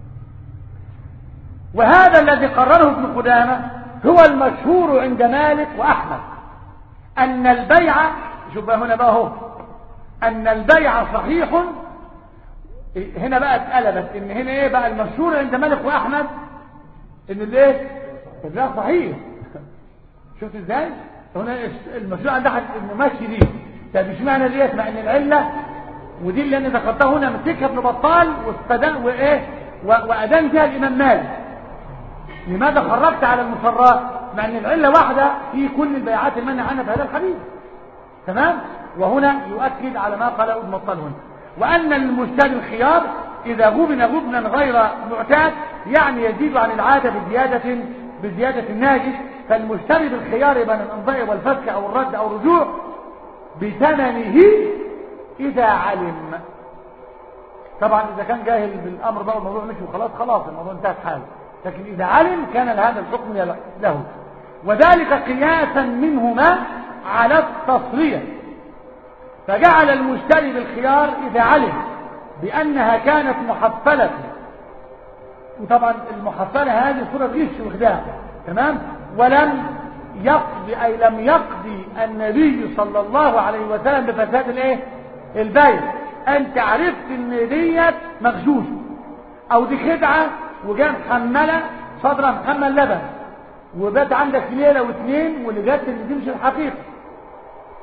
وهذا الذي قرره ابن قدامه هو المشهور عند مالك واحمد ان البيع شوف بقى هنا بقى هو ان البيع صحيح هنا بقى اتقلبت ان هنا ايه بقى المشهور عند مالك واحمد ان الايه البيع صحيح شفت ازاي هنا المشروع عند احد انه ماشي دي طب اشمعنى ديت مع ان العله ودي اللي انا ذكرتها هنا مسكها ابن بطال واستدان وايه و- وادان فيها الامام مالك لماذا خرجت على المصرات مع ان العله واحده في كل البيعات المنع عنها في هذا الحديث تمام وهنا يؤكد على ما قاله ابن بطال هنا وان المشتري الخيار اذا غبن غبنا غير معتاد يعني يزيد عن العاده بزياده بزياده الناجس فالمشتري بالخيار بين الامضاء والفك او الرد او الرجوع بثمنه اذا علم طبعا اذا كان جاهل بالامر بقى الموضوع مش وخلاص خلاص الموضوع انتهت حاله لكن اذا علم كان هذا الحكم له وذلك قياسا منهما على التصرية فجعل المشتري بالخيار إذا علم بأنها كانت محفلة وطبعا المحفلة هذه صورة غش وخداع تمام ولم يقضي أي لم يقضي النبي صلى الله عليه وسلم بفساد الايه البيع انت عرفت ان ديت مغشوشة او دي خدعة وجاء محملة صدرها محمل لبن وبات عندك ليلة واثنين واللي جت ان دي مش الحقيقة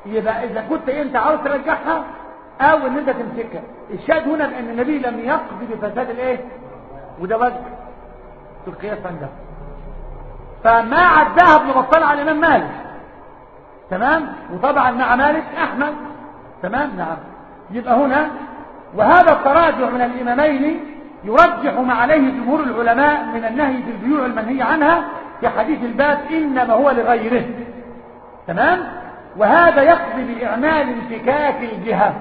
يبقى اذا كنت انت عاوز ترجعها او ان انت تمسكها الشاهد هنا بان النبي لم يقضي بفساد الايه وده وجه في القياس عنده فما عداها ابن بطال على الامام مالك تمام وطبعا مع مالك احمد تمام نعم يبقى هنا وهذا التراجع من الامامين يرجح ما عليه جمهور العلماء من النهي في البيوع المنهي عنها في حديث الباب انما هو لغيره تمام وهذا يقضي باعمال انفكاك الجهه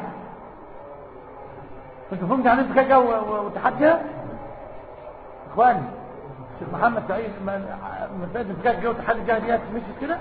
انتوا فهمتوا عن انفكاك الجهه وتحديها اخواني شيخ محمد سعيد مسألة انفكاك الجهه وتحدي الجهه ديت مش كده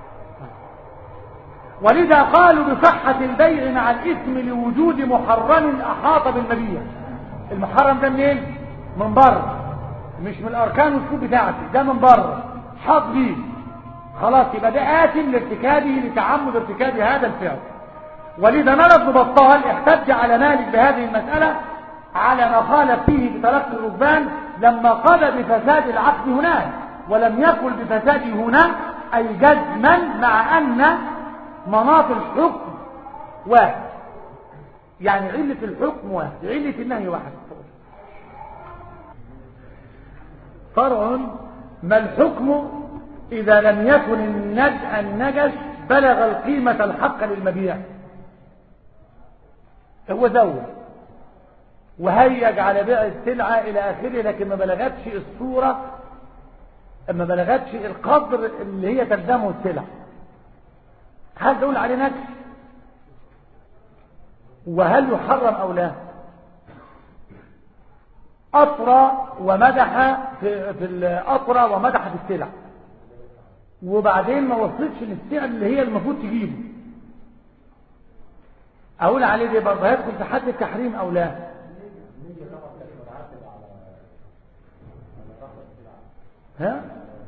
ولذا قالوا بصحة البيع مع الإثم لوجود محرم أحاط بالمبيع المحرم ده منين؟ من بره مش من الأركان والشروط بتاعتي ده من بره حاط بيه خلاص يبقى ده آثم لارتكابه لتعمد ارتكاب هذا الفعل ولذا نرى ابن بطال احتج على مالك بهذه المسألة على ما خالف فيه بتلقي الركبان لما قضى بفساد العقد هناك ولم يقل بفساده هنا أي جزما مع أن مناط الحكم واحد يعني علة الحكم واحد علة النهي واحد فرع ما الحكم إذا لم يكن النج النجش بلغ القيمة الحق للمبيع هو زود وهيج على بيع السلعة إلى آخره لكن ما بلغتش الصورة ما بلغتش القدر اللي هي تلزمه السلع هل تقول عليه نجس وهل يحرم أو لا أطرى ومدح في, في الأطرى ومدح في السلع وبعدين ما وصلتش للسعر اللي هي المفروض تجيبه أقول عليه دي برضه هيدخل في حد التحريم أو لا ها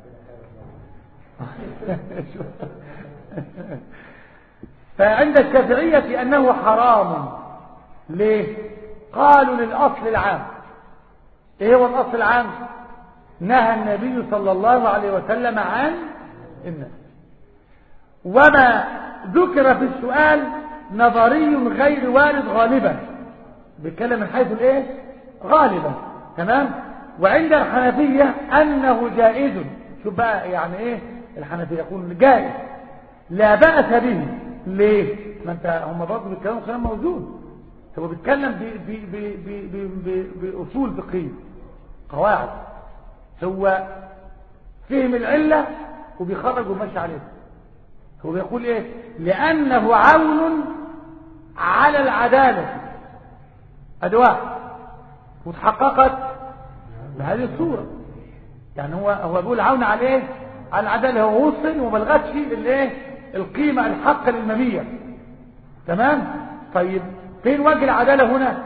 فعند الشافعية أنه حرام ليه قالوا للأصل العام ايه هو الأصل العام نهى النبي صلى الله عليه وسلم عن النهي وما ذكر في السؤال نظري غير وارد غالبا بيتكلم من حيث الايه غالبا تمام وعند الحنفية أنه جائز شوف بقى يعني ايه الحنفية يقول جائز لا بأس به ليه ما انت هم برضه بيتكلموا كلام موجود هو بيتكلم ب- ب- ب- ب- ب- ب- بأصول فقهية قواعد هو فهم العلة وبيخرج وماشي عليها هو بيقول ايه لأنه عون على العدالة ادي واحد وتحققت بهذه الصورة يعني هو هو بيقول عون على ايه على العدالة هو وصل وما بلغتش الايه القيمة الحق للمبيع تمام طيب فين وجه العدالة هنا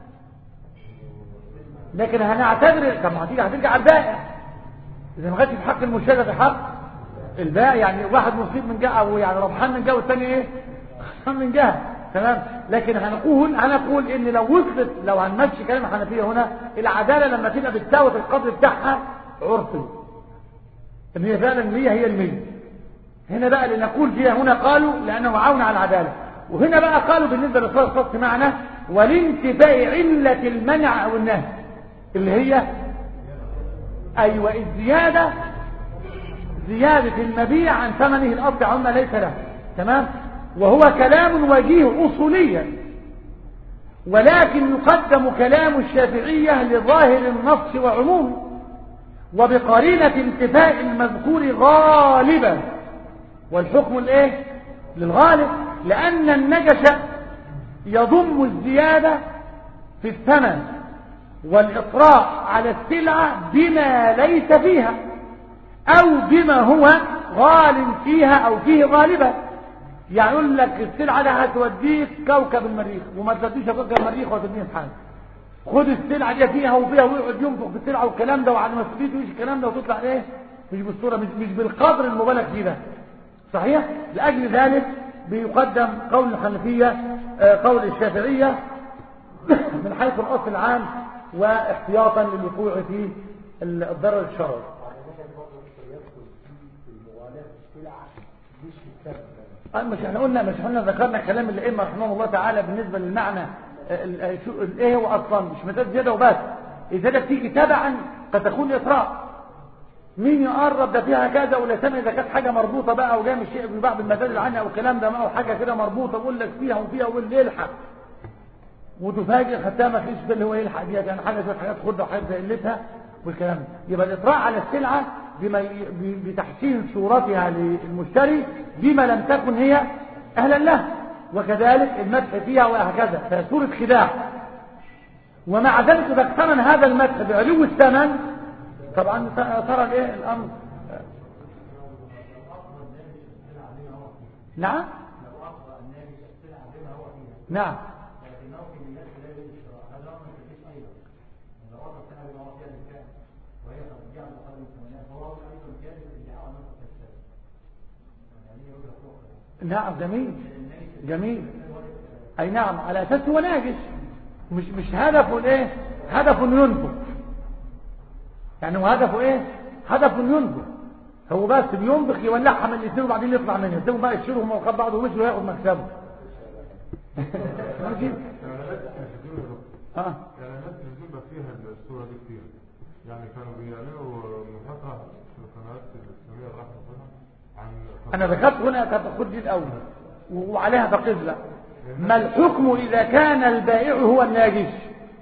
لكن هنعتبر طب ما هتيجي هترجع على البائع اذا ما خدش في حق المشتري في حق البائع يعني واحد مصيب من جهه او يعني ربحان من جهه والثاني ايه خسران من جهه تمام لكن هنقول هنقول ان لو وصلت لو هنمشي كلام الحنفيه هنا العداله لما تبقى بتساوي القدر بتاعها عرفي ان هي فعلا المية هي المية هنا بقى لنقول فيها هنا قالوا لانه عون على العداله وهنا بقى قالوا بالنسبه للصلاه الصف معنا والانتفاء عله المنع او النهي اللي هي ايوه الزياده زيادة المبيع عن ثمنه الأرض عما ليس له تمام وهو كلام وجيه أصوليا ولكن يقدم كلام الشافعية لظاهر النص وعمومه وبقرينة انتفاء المذكور غالبا والحكم الايه للغالب لأن النجش يضم الزيادة في الثمن والإطراء على السلعة بما ليس فيها او بما هو غال فيها او فيه غالبا يعني يقول لك السلعة ده هتوديك كوكب المريخ وما توديش كوكب المريخ وتوديهم حاجة خد السلعة دي فيها وفيها ويقعد ينفخ في السلعة والكلام ده وعلى مسؤوليته ويش الكلام ده وتطلع ايه مش بالصورة مش, مش بالقدر المبالغ فيه ده صحيح لأجل ذلك بيقدم قول الحنفية آه، قول الشافعية من حيث الأصل العام واحتياطا للوقوع في الضرر الشرعي آه، مش احنا قلنا مش احنا ذكرنا كلام الائمه رحمهم الله تعالى بالنسبه للمعنى آه، ال- آه، شو- ال- ايه هو اصلا مش مساله زياده وبس الزياده بتيجي تبعا قد تكون اطراء مين يقرب ده فيها كذا ولا سمع اذا كانت حاجه مربوطه بقى او جايه من شيء من بعض المدارس عنها او الكلام ده او حاجه كده مربوطه بقول لك فيها وفيها وقول لي الحق وتفاجئ خدتها ما فيش باللي هو يلحق دي يعني حاجه شويه حاجات خدها وحاجات زي قلتها والكلام ده يبقى الاطراء على السلعه بما ي- ب- بتحسين صورتها للمشتري بما لم تكن هي اهلا له وكذلك المدح فيها وهكذا فهي صوره خداع ومع ذلك اذا اقترن هذا المدح بعلو الثمن طبعا ترى الايه الامر نعم نعم نعم جميل جميل اي نعم على اساس هو ناجس مش مش هدفه الايه هدفه انه ينفق يعني هو هدفه ايه هدفه انه ينفق هو بس بينفق يولعها من الاثنين وبعدين يطلع منها يسيبوا بقى يشيلوا هم وخد بعض ومشوا وياخد مكسبه ماشي اه يعني الناس بتبقى فيها الصورة دي كتير يعني كانوا بيعلنوا من فترة في القنوات الإسلامية الرحمة عن انا ذكرت هنا كانت خد دي الاول وعليها تقيز لا ما الحكم اذا كان البائع هو الناجس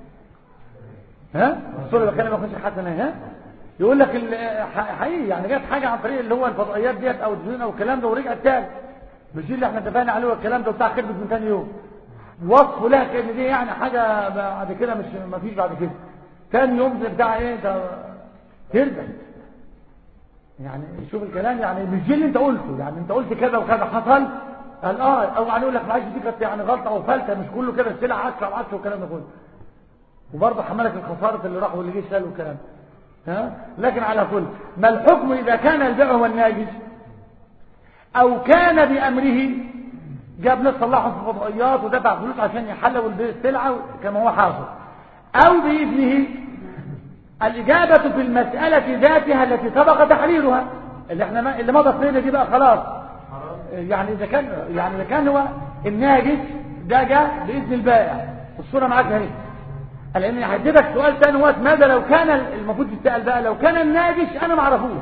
ها الصورة اللي كان ما يكونش حسنا ها يقول لك ال- ح- حقيقي يعني جت حاجه عن طريق اللي هو الفضائيات ديت او الديون او الكلام ده ورجعت تاني مش دي اللي احنا اتفقنا عليه والكلام ده بتاع خدمه من ثاني يوم وصفه لها كان دي يعني حاجه بعد كده مش ما فيش بعد كده ثاني يوم زي بتاع ايه ده ترجع يعني شوف الكلام يعني مش دي اللي انت قلته يعني انت قلت كذا وكذا حصل قال اه او يعني يقول لك معلش دي كانت يعني غلطه او فلته مش كله كده السلع 10 على 10 والكلام ده كله وبرضه حملك الخساره اللي راح واللي جه شال والكلام ها لكن على كل ما الحكم اذا كان البيع هو الناجس او كان بامره جاب ناس صلحوا في الفضائيات ودفع فلوس عشان يحلوا السلعه كما هو حاصل او باذنه الإجابة في المسألة ذاتها التي سبق تحريرها اللي احنا ما اللي مضت لنا دي بقى خلاص يعني إذا كان يعني إذا كان هو الناجس ده جاء بإذن البائع الصورة معاك اهي لأن هديتك سؤال تاني هو ماذا لو كان المفروض تسأل بقى لو كان الناجس أنا ما اعرفوش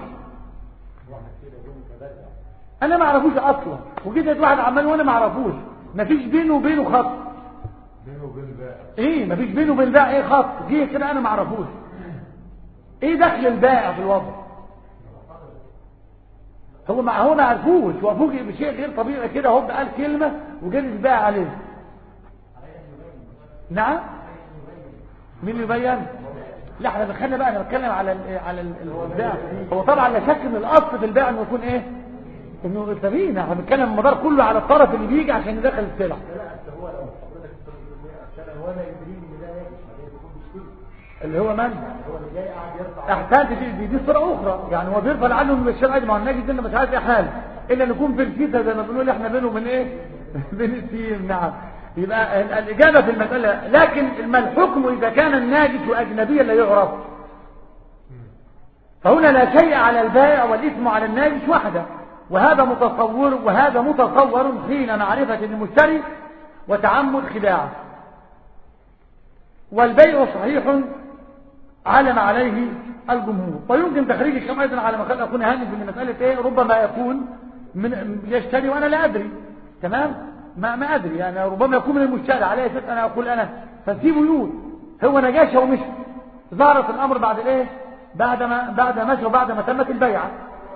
أنا ما اعرفوش أصلا وجيت واحد عمال وأنا ما اعرفوش مفيش بينه وبينه خط بينه وبين البائع ايه مفيش بينه وبين البائع ايه خط جه كده انا ما اعرفوش ايه دخل البائع في الوضع هو ما هو ما عرفوش هو فوجئ بشيء غير طبيعي كده هو قال كلمه وجري البائع عليه نعم مين يبين لا احنا دخلنا بقى انا بتكلم على ال على ال- البيع هو طبعا لا شك ان الاصل في البيع انه يكون ايه انه التبيين احنا بنتكلم المدار كله على الطرف اللي بيجي عشان يدخل السلع اللي هو من احتاج دي, دي, دي صورة اخرى يعني هو بيرفع عنه من الشرع عادي ما هو الناجي ده مش عايز احال الا نكون في الكيسة زي ما بنقول احنا بينه وبين ايه بين السين نعم يبقى ال- الاجابة في المسألة لكن ما الحكم اذا كان الناجس اجنبيا لا يعرف فهنا لا شيء على البائع والاثم على الناجس وحده وهذا متصور وهذا متصور حين معرفة المشتري وتعمد خداعه والبيع صحيح علم عليه الجمهور ويمكن تخريج الكلام ايضا على ما قال اخونا هاني في مساله ايه ربما يكون من يشتري وانا لا ادري تمام ما ما ادري يعني ربما يكون من المشتري على اساس انا اقول انا فسيبه يقول هو نجاشه ومشي ظهرت الامر بعد الايه بعد ما بعد ما مشى وبعد ما تمت البيعه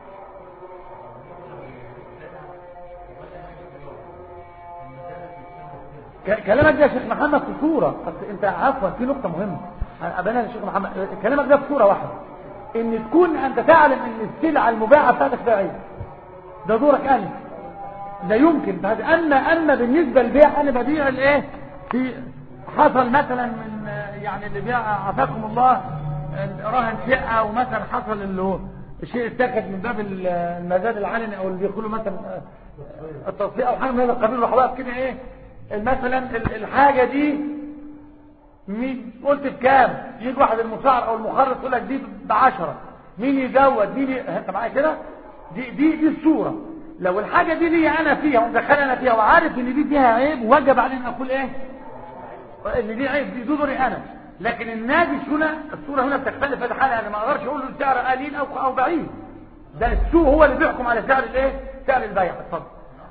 ك- كلامك ده يا شيخ محمد في صورة أصل انت عفوا في نقطة مهمة أبانا يا شيخ محمد كلامك ده في صورة واحدة ان تكون انت تعلم ان السلعة المباعة بتاعتك بيعية ده دورك انت لا يمكن فهذا اما اما بالنسبة للبيع انا ببيع الايه في حصل مثلا من يعني اللي بيع عافاكم الله راهن شقة ومثلا حصل اللي هو الشيء اتاخد من باب المزاد العلني او اللي بيقولوا مثلا التصفية او حاجة من هذا القبيل وحضرتك كده ايه مثلا ال- الحاجة دي مين قلت بكام يجي واحد المسعر او المخرج يقول لك دي بعشرة مين يزود مين ي... انت معايا كده دي دي دي الصورة لو الحاجة دي لي انا فيها ومدخل انا فيها وعارف ان دي فيها عيب وجب علي ان اقول ايه ان دي عيب دي دوري انا لكن الناجش هنا الصورة هنا بتختلف في الحالة انا ما اقدرش اقول له السعر قليل او او ضعيف ده السوق هو اللي بيحكم على سعر الايه سعر البيع اتفضل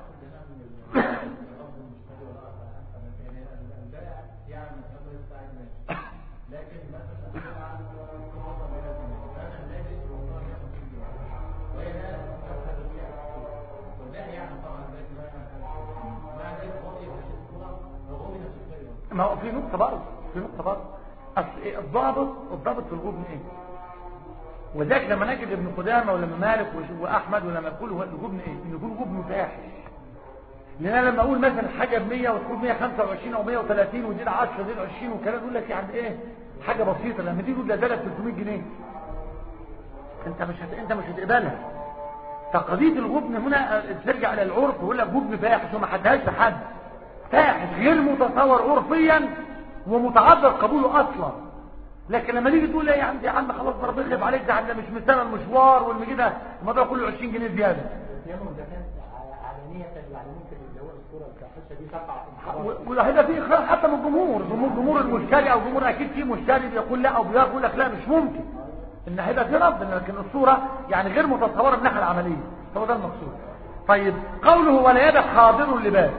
ما هو في نقطة برضه في نقطة برضه أصل إيه الضابط الضابط في الغبن ايه وذلك لما نجد ابن قدامة ولما مالك وش- وأحمد ولما يقول هو الجبن ايه إن يكون جبن فاحش لأن أنا لما أقول مثلا حاجة ب 100 وتكون 125 أو 130 ودي 10 ودي 20 وكلام يقول لك يعني إيه حاجة بسيطة لما تيجي تقول ده زادت 300 جنيه أنت مش هت... أنت مش هتقبلها فقضية الغبن هنا ترجع للعرف ويقول لك جبن فاحش وما حدهاش لحد فاحش غير متصور عرفيا ومتعذر قبوله اصلا لكن لما نيجي تقول ايه يا عم يا عم خلاص ربنا يخلف عليك ده ده مش مستنى المشوار والمجي ده الموضوع كله 20 جنيه زياده يوم ده كان علانية يعني ممكن اللي هو الصورة الفاحشة دي تقع في و- وهيبقى في اخراج حتى من الجمهور جمهور جمهور المشتري او جمهور اكيد في مشتري بيقول لا او بيقول لك لا مش ممكن ان هيبقى في رد لكن الصوره يعني غير متصوره من الناحيه العمليه هو ده المقصود طيب قوله ولا يدع حاضر اللباس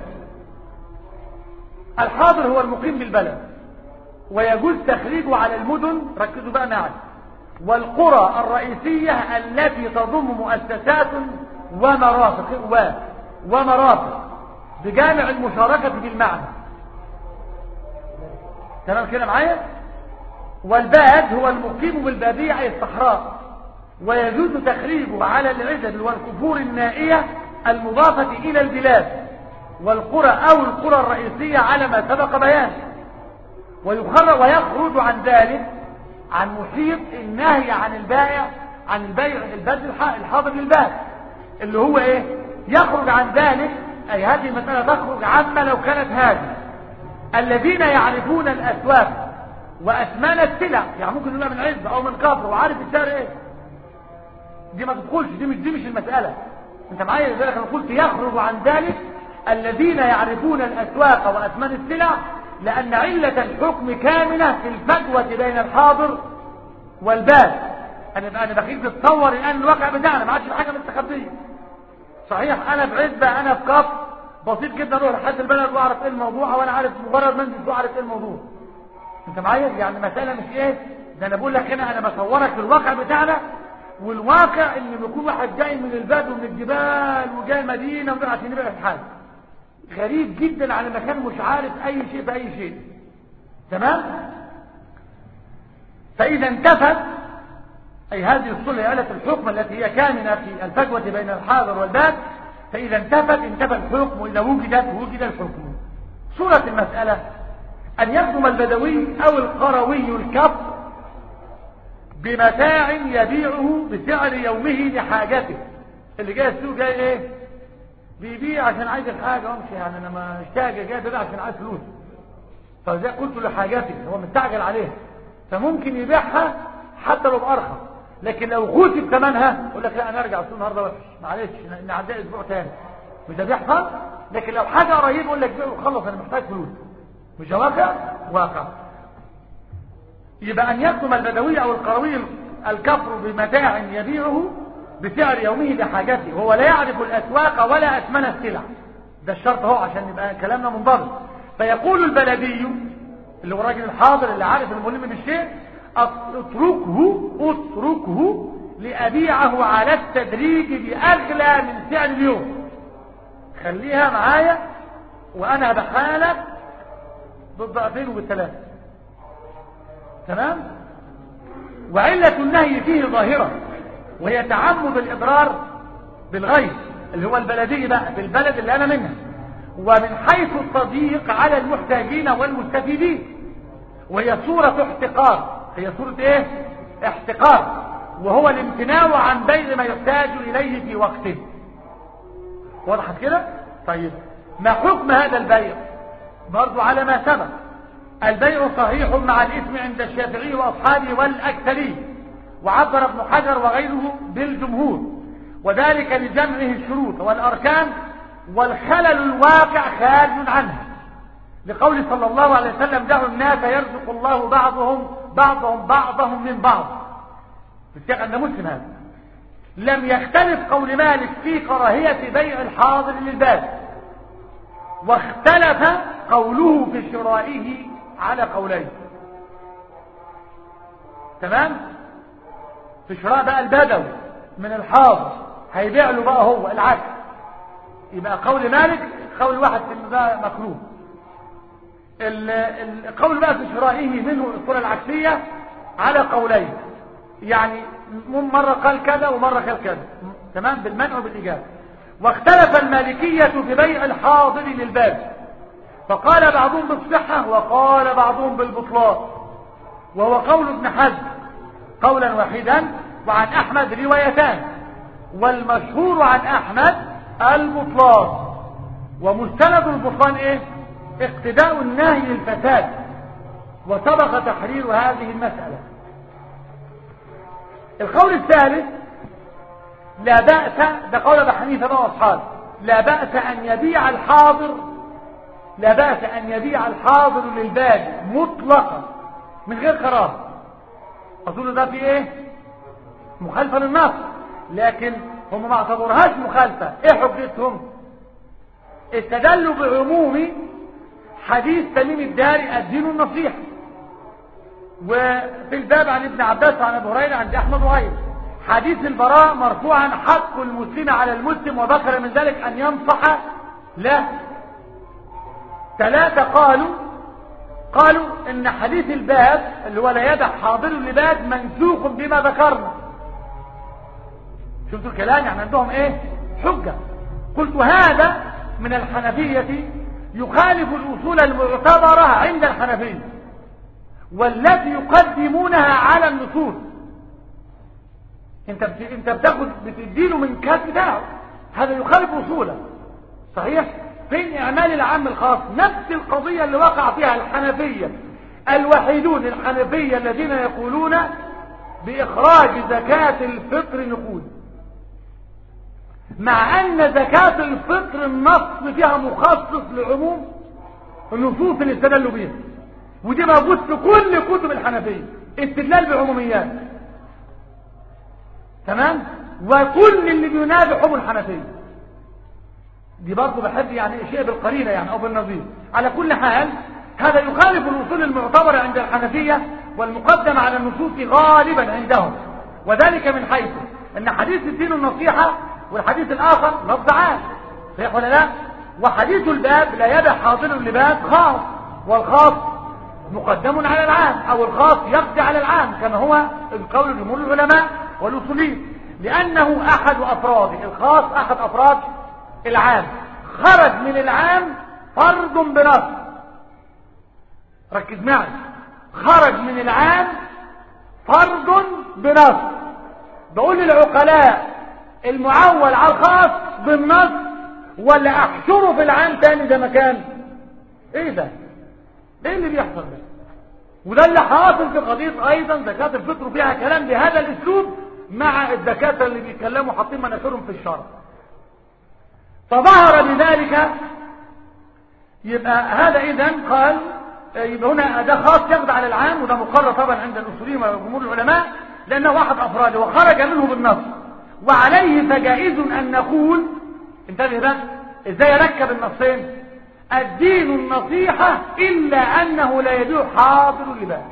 الحاضر هو المقيم بالبلد ويجوز تخريجه على المدن ركزوا بقى معي والقرى الرئيسية التي تضم مؤسسات ومرافق و ومرافق بجامع المشاركة بالمعنى تمام كده معايا والباد هو المقيم بالبادية أي الصحراء ويجوز تخريجه على العزب والكفور النائية المضافة إلى البلاد والقرى أو القرى الرئيسية على ما سبق بيانه ويخرج ويخرج عن ذلك عن محيط النهي عن البائع عن البيع البذل الح- الحاضر للبائع اللي هو ايه يخرج عن ذلك اي هذه المسألة تخرج عما لو كانت هذه الذين يعرفون الاسواق واثمان السلع يعني ممكن يبقى من عزب او من كفر وعارف السعر ايه دي ما تدخلش دي مش دي مش المسألة انت معايا لذلك انا قلت يخرج عن ذلك الذين يعرفون الاسواق واثمان السلع لان علة الحكم كامنة في الفجوة بين الحاضر والباد انا بقى انا بخيل تتصور الان الواقع بتاعنا ما عادش في حاجة مستخبية صحيح انا في عزبة انا في كف بسيط جدا اروح لحد البلد واعرف ايه الموضوع وانا عارف مجرد ما انزل واعرف ايه الموضوع انت معايا يعني مسألة مش ايه ده انا بقول لك هنا انا بصورك في الواقع بتاعنا والواقع ان بيكون واحد جاي من البدو ومن الجبال وجاي مدينة وده عشان يبيع في حاجة غريب جدا على مكان مش عارف اي شيء باي شيء تمام فاذا انتفت اي هذه الصلة آلة الحكم التي هي كامنة في الفجوة بين الحاضر والباب فاذا انتفت انتفى الحكم واذا وجدت وجد الحكم صورة المسألة ان يخدم البدوي او القروي الكف بمتاع يبيعه بسعر يومه لحاجته اللي جاي السوق جاي ايه بيبيع عشان عايز الحاجة وامشي يعني انا ما اشتاق جاي بيبيع عشان عايز فلوس فزي قلت لحاجته هو مستعجل عليها فممكن يبيعها حتى لو بأرخص لكن لو غوتي بثمنها يقول لك لا انا ارجع السوق النهارده وحش معلش نعدي اسبوع تاني مش ده بيحصل لكن لو حاجه قريبه يقول لك بيع وخلص انا محتاج فلوس مش ده واقع واقع يبقى ان يخدم البدوي او القروي الكفر بمتاع يبيعه بسعر يومه لحاجته وهو لا يعرف الاسواق ولا اثمن السلع ده الشرط اهو عشان يبقى كلامنا منضبط فيقول البلدي اللي هو الراجل الحاضر اللي عارف الملم بالشيء اتركه اتركه لأبيعه على التدريج بأغلى من سعر اليوم خليها معايا وأنا بحالك بالضعفين وبالثلاثة تمام وعلة النهي فيه ظاهرة وهي تعمد الإضرار بالغيث اللي هو البلدي بقى بالبلد اللي أنا منها ومن حيث التضييق على المحتاجين والمستفيدين وهي صورة احتقار هي صورة ايه احتقار وهو الامتناع عن بيع ما يحتاج اليه في وقته وضحت كده طيب ما حكم هذا البيع برضو على ما سبق البيع صحيح مع الاسم عند الشافعي واصحابه والاكثرين وعبر ابن حجر وغيره بالجمهور وذلك لجمعه الشروط والأركان والخلل الواقع خارج عنها لقول صلى الله عليه وسلم دعوا الناس يرزق الله بعضهم بعضهم بعضهم من بعض بالسياق أن مسلم هذا لم يختلف قول مالك في كراهية بيع الحاضر للباب واختلف قوله في شرائه على قولين تمام في شراء بقى البدوي من الحاضر هيبيع له بقى هو العكس يبقى قول مالك قول واحد في ده مكروه القول بقى في شرائه منه الصورة العكسية على قولين يعني مرة قال كذا ومرة قال كذا تمام بالمنع وبالإجابة واختلف المالكية في بيع الحاضر للباب فقال بعضهم بالصحة وقال بعضهم بالبطلان وهو قول ابن حزم قولا واحدا وعن أحمد روايتان والمشهور عن أحمد البطلان ومستند البطلان ايه اقتداء النهي للفساد وسبق تحرير هذه المسألة القول الثالث لا بأس ده قول ابو حنيفه بقى واصحابه لا بأس أن يبيع الحاضر لا بأس أن يبيع الحاضر للبادي مطلقا من غير قرار أظن ده في إيه مخالفة للنص لكن هم ما اعتبرهاش مخالفة إيه حجتهم استدلوا بعموم حديث تميم الداري الدين النصيحة وفي الباب عن ابن عباس وعن ابو هريره عند احمد وغيره حديث البراء مرفوعا حق المسلم على المسلم وذكر من ذلك ان ينصح له ثلاثة قالوا قالوا ان حديث الباب اللي هو لا يدع حاضر اللباد منسوخ بما ذكرنا شفتوا الكلام يعني عندهم ايه حجة قلت هذا من الحنفية يخالف الاصول المعتبرة عند الحنفية والتي يقدمونها على النصوص انت بت... انت بتاخد بتديله من كاس بتاعه هذا يخالف اصوله صحيح فين اعمال العام الخاص نفس القضية اللي وقع فيها الحنفية الوحيدون الحنفية الذين يقولون باخراج زكاة الفطر نقود مع ان زكاة الفطر النص فيها مخصص لعموم النصوص اللي استدلوا بيها ودي موجود في كل كتب الحنفية استدلال بعموميات تمام وكل اللي بينادي حب الحنفية دي برضه بحب يعني شيء بالقرينة يعني او بالنظير على كل حال هذا يخالف الاصول المعتبرة عند الحنفية والمقدم على النصوص غالبا عندهم وذلك من حيث ان حديث الدين النصيحة والحديث الاخر لفظ عام صحيح ولا لا وحديث الباب لا يدع حاضر اللباب خاص والخاص مقدم على العام او الخاص يقضي على العام كما هو القول جمهور العلماء والاصوليين لانه احد افراده الخاص احد افراد العام خرج من العام فرد بنص ركز معي خرج من العام فرد بنص بقول للعقلاء المعول على الخاص بالنص ولا احشره في العام تاني ده مكان ايه ده ايه اللي بيحصل ده وده اللي حاصل في قضية ايضا زكاة الفطر فيها كلام بهذا الاسلوب مع الدكاترة اللي بيتكلموا حاطين مناخيرهم في الشرع فظهر بذلك يبقى هذا اذا قال يبقى هنا ده خاص يخضع على العام وده مقرر طبعا عند الاصوليين وجمهور العلماء لانه واحد افراده وخرج منه بالنص وعليه فجائز ان نقول انتبه بقى ازاي اركب النصين الدين النصيحة إلا أنه لا يبيع حاضر لباس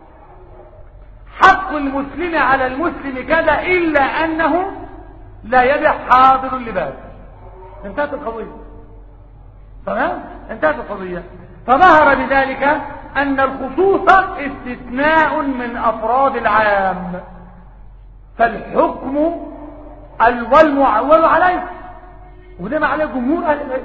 حق المسلم على المسلم كذا إلا أنه لا يبيع حاضر اللباس انتهت القضية تمام انتهت القضية فظهر بذلك أن الخصوص استثناء من أفراد العام فالحكم والمعول عليه وده ما عليه جمهور أهل العلم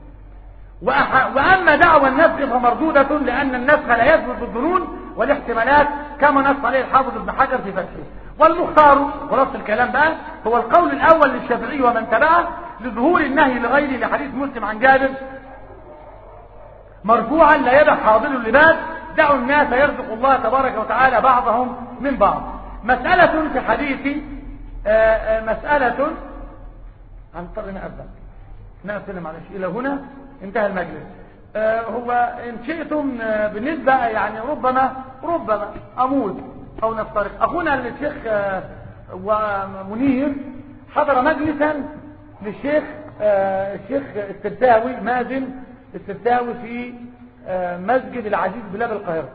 وأما دعوى النسخ فمردودة لأن النسخ لا يثبت بالظنون والاحتمالات كما نص عليه الحافظ ابن حجر في فتحه والمختار خلاص الكلام بقى هو القول الأول للشافعي ومن تبعه لظهور النهي لغيره لحديث مسلم عن جابر مرفوعا لا يدع حاضر اللباس دعوا الناس يرزق الله تبارك وتعالى بعضهم من بعض مسألة في حديث مسألة هنضطر نأذن نأذن معلش إلى هنا انتهى المجلس آه هو إن شئتم آه بالنسبة يعني ربما ربما أموت أو نفترق أخونا الشيخ آه ومنير حضر مجلسا للشيخ آه الشيخ السرتاوي مازن السرتاوي في آه مسجد العزيز بلاد القاهرة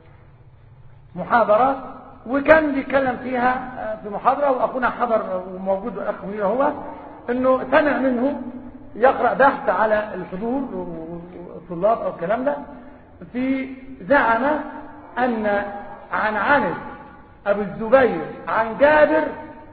محاضرة وكان بيتكلم فيها في محاضرة وأخونا حضر وموجود الأخ منير هو أنه سمع منه يقرأ بحث على الحضور والطلاب أو الكلام ده في زعم أن عن عنس أبو الزبير عن جابر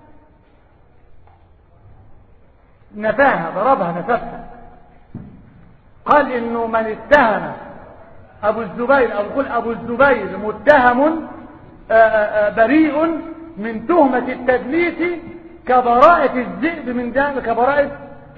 نفاها ضربها نفسها قال انه من اتهم ابو الزبير او يقول ابو الزبير متهم بريء من تهمة التدليس كبراءة الذئب من دم كبراءة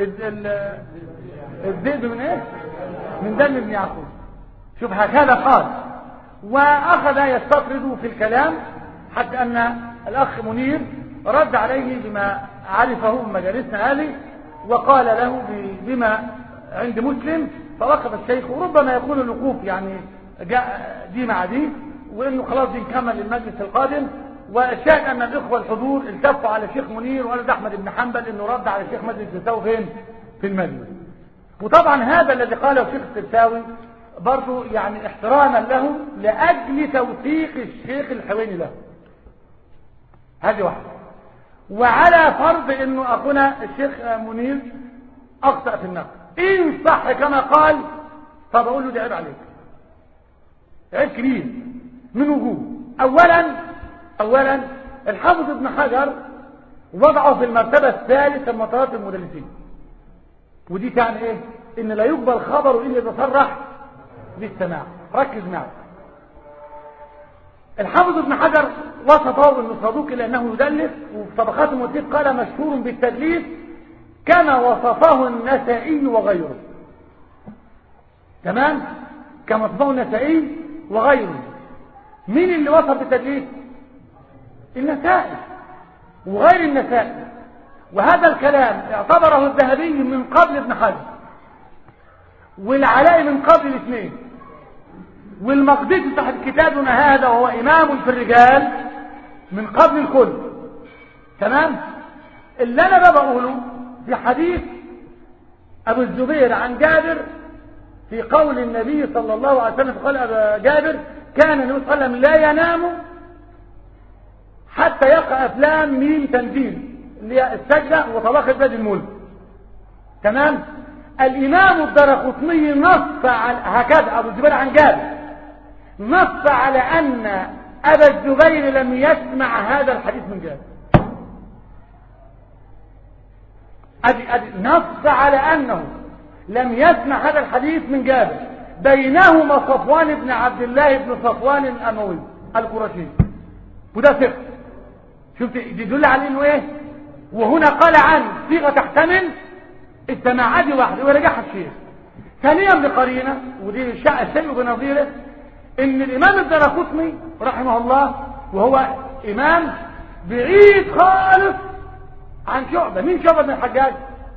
الذئب من ايه من دم ابن يعقوب شوف هكذا قال واخذ يستطرد في الكلام حتى ان الاخ منير رد عليه بما عرفه من مجالسنا هذه وقال له بما عند مسلم فوقف الشيخ وربما يكون الوقوف يعني جاء دي مع دي وانه خلاص دي نكمل المجلس القادم والشاهد ان الاخوه الحضور التفوا على الشيخ منير وولد احمد بن حنبل انه رد على الشيخ مجلس السرساوي فين في المجلس وطبعا هذا الذي قاله الشيخ السرساوي برضه يعني احتراما له لاجل توثيق الشيخ الحويني له هذه واحده وعلى فرض انه اخونا الشيخ منير اخطا في النقل ان صح كما قال فبقول له ده عيب عليك عيب كبير من وجوه اولا اولا الحافظ ابن حجر وضعه في المرتبة الثالثة من مرتبات المدلسين ودي تعني ايه ان لا يقبل خبره الا اذا صرح بالسماع ركز معي الحافظ ابن حجر وصفه انه صدوق الا انه يدلس وفي طبقات المدلس قال مشهور بالتدليس كما وصفه النسائي وغيره تمام كما وصفه النسائي وغيره مين اللي وصف بالتدليس النسائي وغير النسائي وهذا الكلام اعتبره الذهبي من قبل ابن حجر والعلاء من قبل الاثنين والمقدسي صاحب كتابنا هذا وهو امام في الرجال من قبل الكل تمام اللي انا بقى بقوله في حديث ابو الزبير عن جابر في قول النبي صلى الله عليه وسلم قال أبا جابر كان النبي صلى الله عليه وسلم لا ينام حتى يقع افلام ميم تنزيل اللي هي السجدة وطلاق بلاد الملك تمام الامام الدرقطني نص على هكذا ابو الزبير عن جابر نص على ان ابا الزبير لم يسمع هذا الحديث من جابر أدي أدي نص على انه لم يسمع هذا الحديث من جابر بينهما صفوان بن عبد الله بن صفوان الاموي القرشي وده ثقه شفت يدل على انه ايه وهنا قال عن صيغه تحتمل السماع دي واحده ورجعها الشيخ ثانيا بقرينه ودي الشيء الشيء بنظيره ان الامام الدرقطني رحمه الله وهو امام بعيد خالص عن شعبه مين شعبه بن الحجاج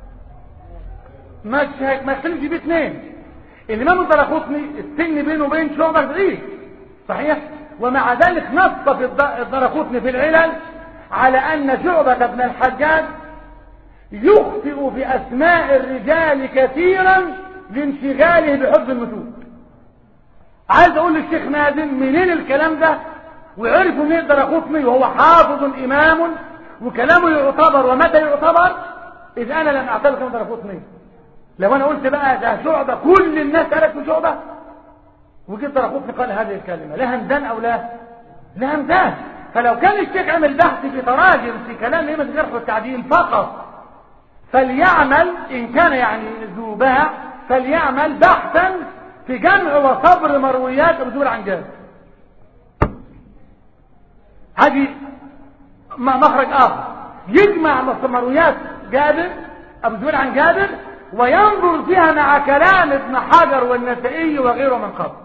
ما ما يختلفش بيه اثنين الامام الدرقطني السن بينه وبين شعبه بعيد صحيح ومع ذلك نص في الدرقطني في العلل على ان شعبه بن الحجاج يخطئ في اسماء الرجال كثيرا لانشغاله بحفظ المتون عايز اقول للشيخ مازن منين الكلام ده وعرفوا منين الدرقطني وهو حافظ امام وكلامه يعتبر ومتى يعتبر اذ انا لم اعتبر كلام الدرقطني لو انا قلت بقى ده شعبة كل الناس قالت له شعبة وجيت درقطني قال هذه الكلمة لا همدان او لا لا همدان فلو كان الشيخ عمل بحث في تراجم في كلام ائمه الجرح والتعديل فقط فليعمل ان كان يعني ذو باع فليعمل بحثا في جمع وصبر مرويات ابو زبير عن جابر هذه مخرج اخر يجمع مرويات جابر ابو زبير عن جابر وينظر فيها مع كلام ابن حجر والنسائي وغيره من قبل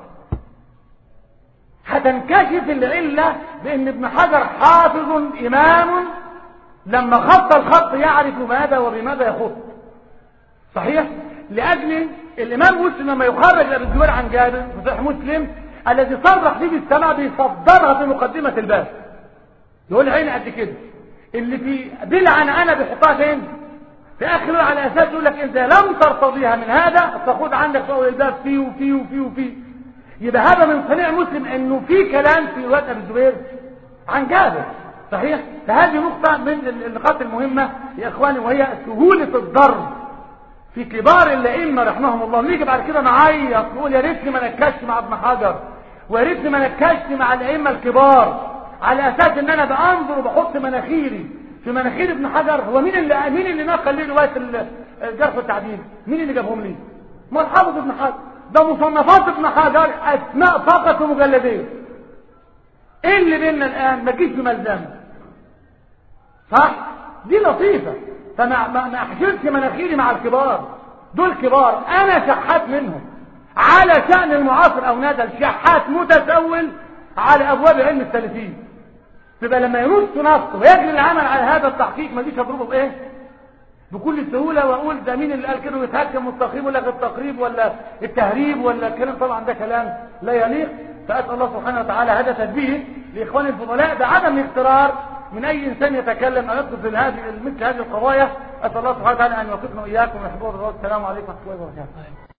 هتنكشف العلة بان ابن حجر حافظ امام لما خط الخط يعرف ماذا وبماذا يخط صحيح لاجل الامام مسلم لما يخرج ابي الزبير عن جابر في صحيح مسلم الذي صرح فيه بالسماع بيصدرها في مقدمه الباب يقول عيني قد كده اللي في بلعن انا بيحطها فين في اخر على اساس يقول لك انت لم ترتضيها من هذا فخذ عندك في اول الباب فيه وفيه وفيه وفيه يبقى هذا من صنيع مسلم انه في كلام في روايه ابي الزبير عن جابر صحيح فهذه نقطه من النقاط المهمه يا اخواني وهي سهوله الضرب في كبار الائمه رحمهم الله نيجي بعد كده نعيط نقول يا ريتني ما نكشت مع ابن حجر ويا ريتني ما نكشت مع الائمه الكبار على اساس ان انا بانظر وبحط مناخيري في مناخير ابن حجر هو مين اللي مين اللي نقل لي روايه الجرح والتعديل مين اللي جابهم لي ما الحافظ ابن حجر ده مصنفات ابن حجر اسماء فقط ومجلدين ايه اللي بيننا الان ما تجيش بملزمه صح دي لطيفه فما ما ما احشرش مناخيري مع الكبار دول كبار انا شحات منهم على شأن المعاصر او نادى شحات متسول على ابواب علم السلفيين تبقى لما ينص نص ويجري العمل على هذا التحقيق ما جيش اضربه بايه بكل سهولة واقول ده مين اللي قال كده ويتهكم التقريب ولا التقريب ولا التهريب ولا الكلام طبعا ده كلام لا يليق فاسال الله سبحانه وتعالى هذا تنبيه لاخوان الفضلاء بعدم الاغترار من اي انسان يتكلم او يدخل في هذه مثل هذه القضايا اسال الله سبحانه وتعالى ان يوفقنا واياكم ونحبه السلام عليكم ورحمه الله وبركاته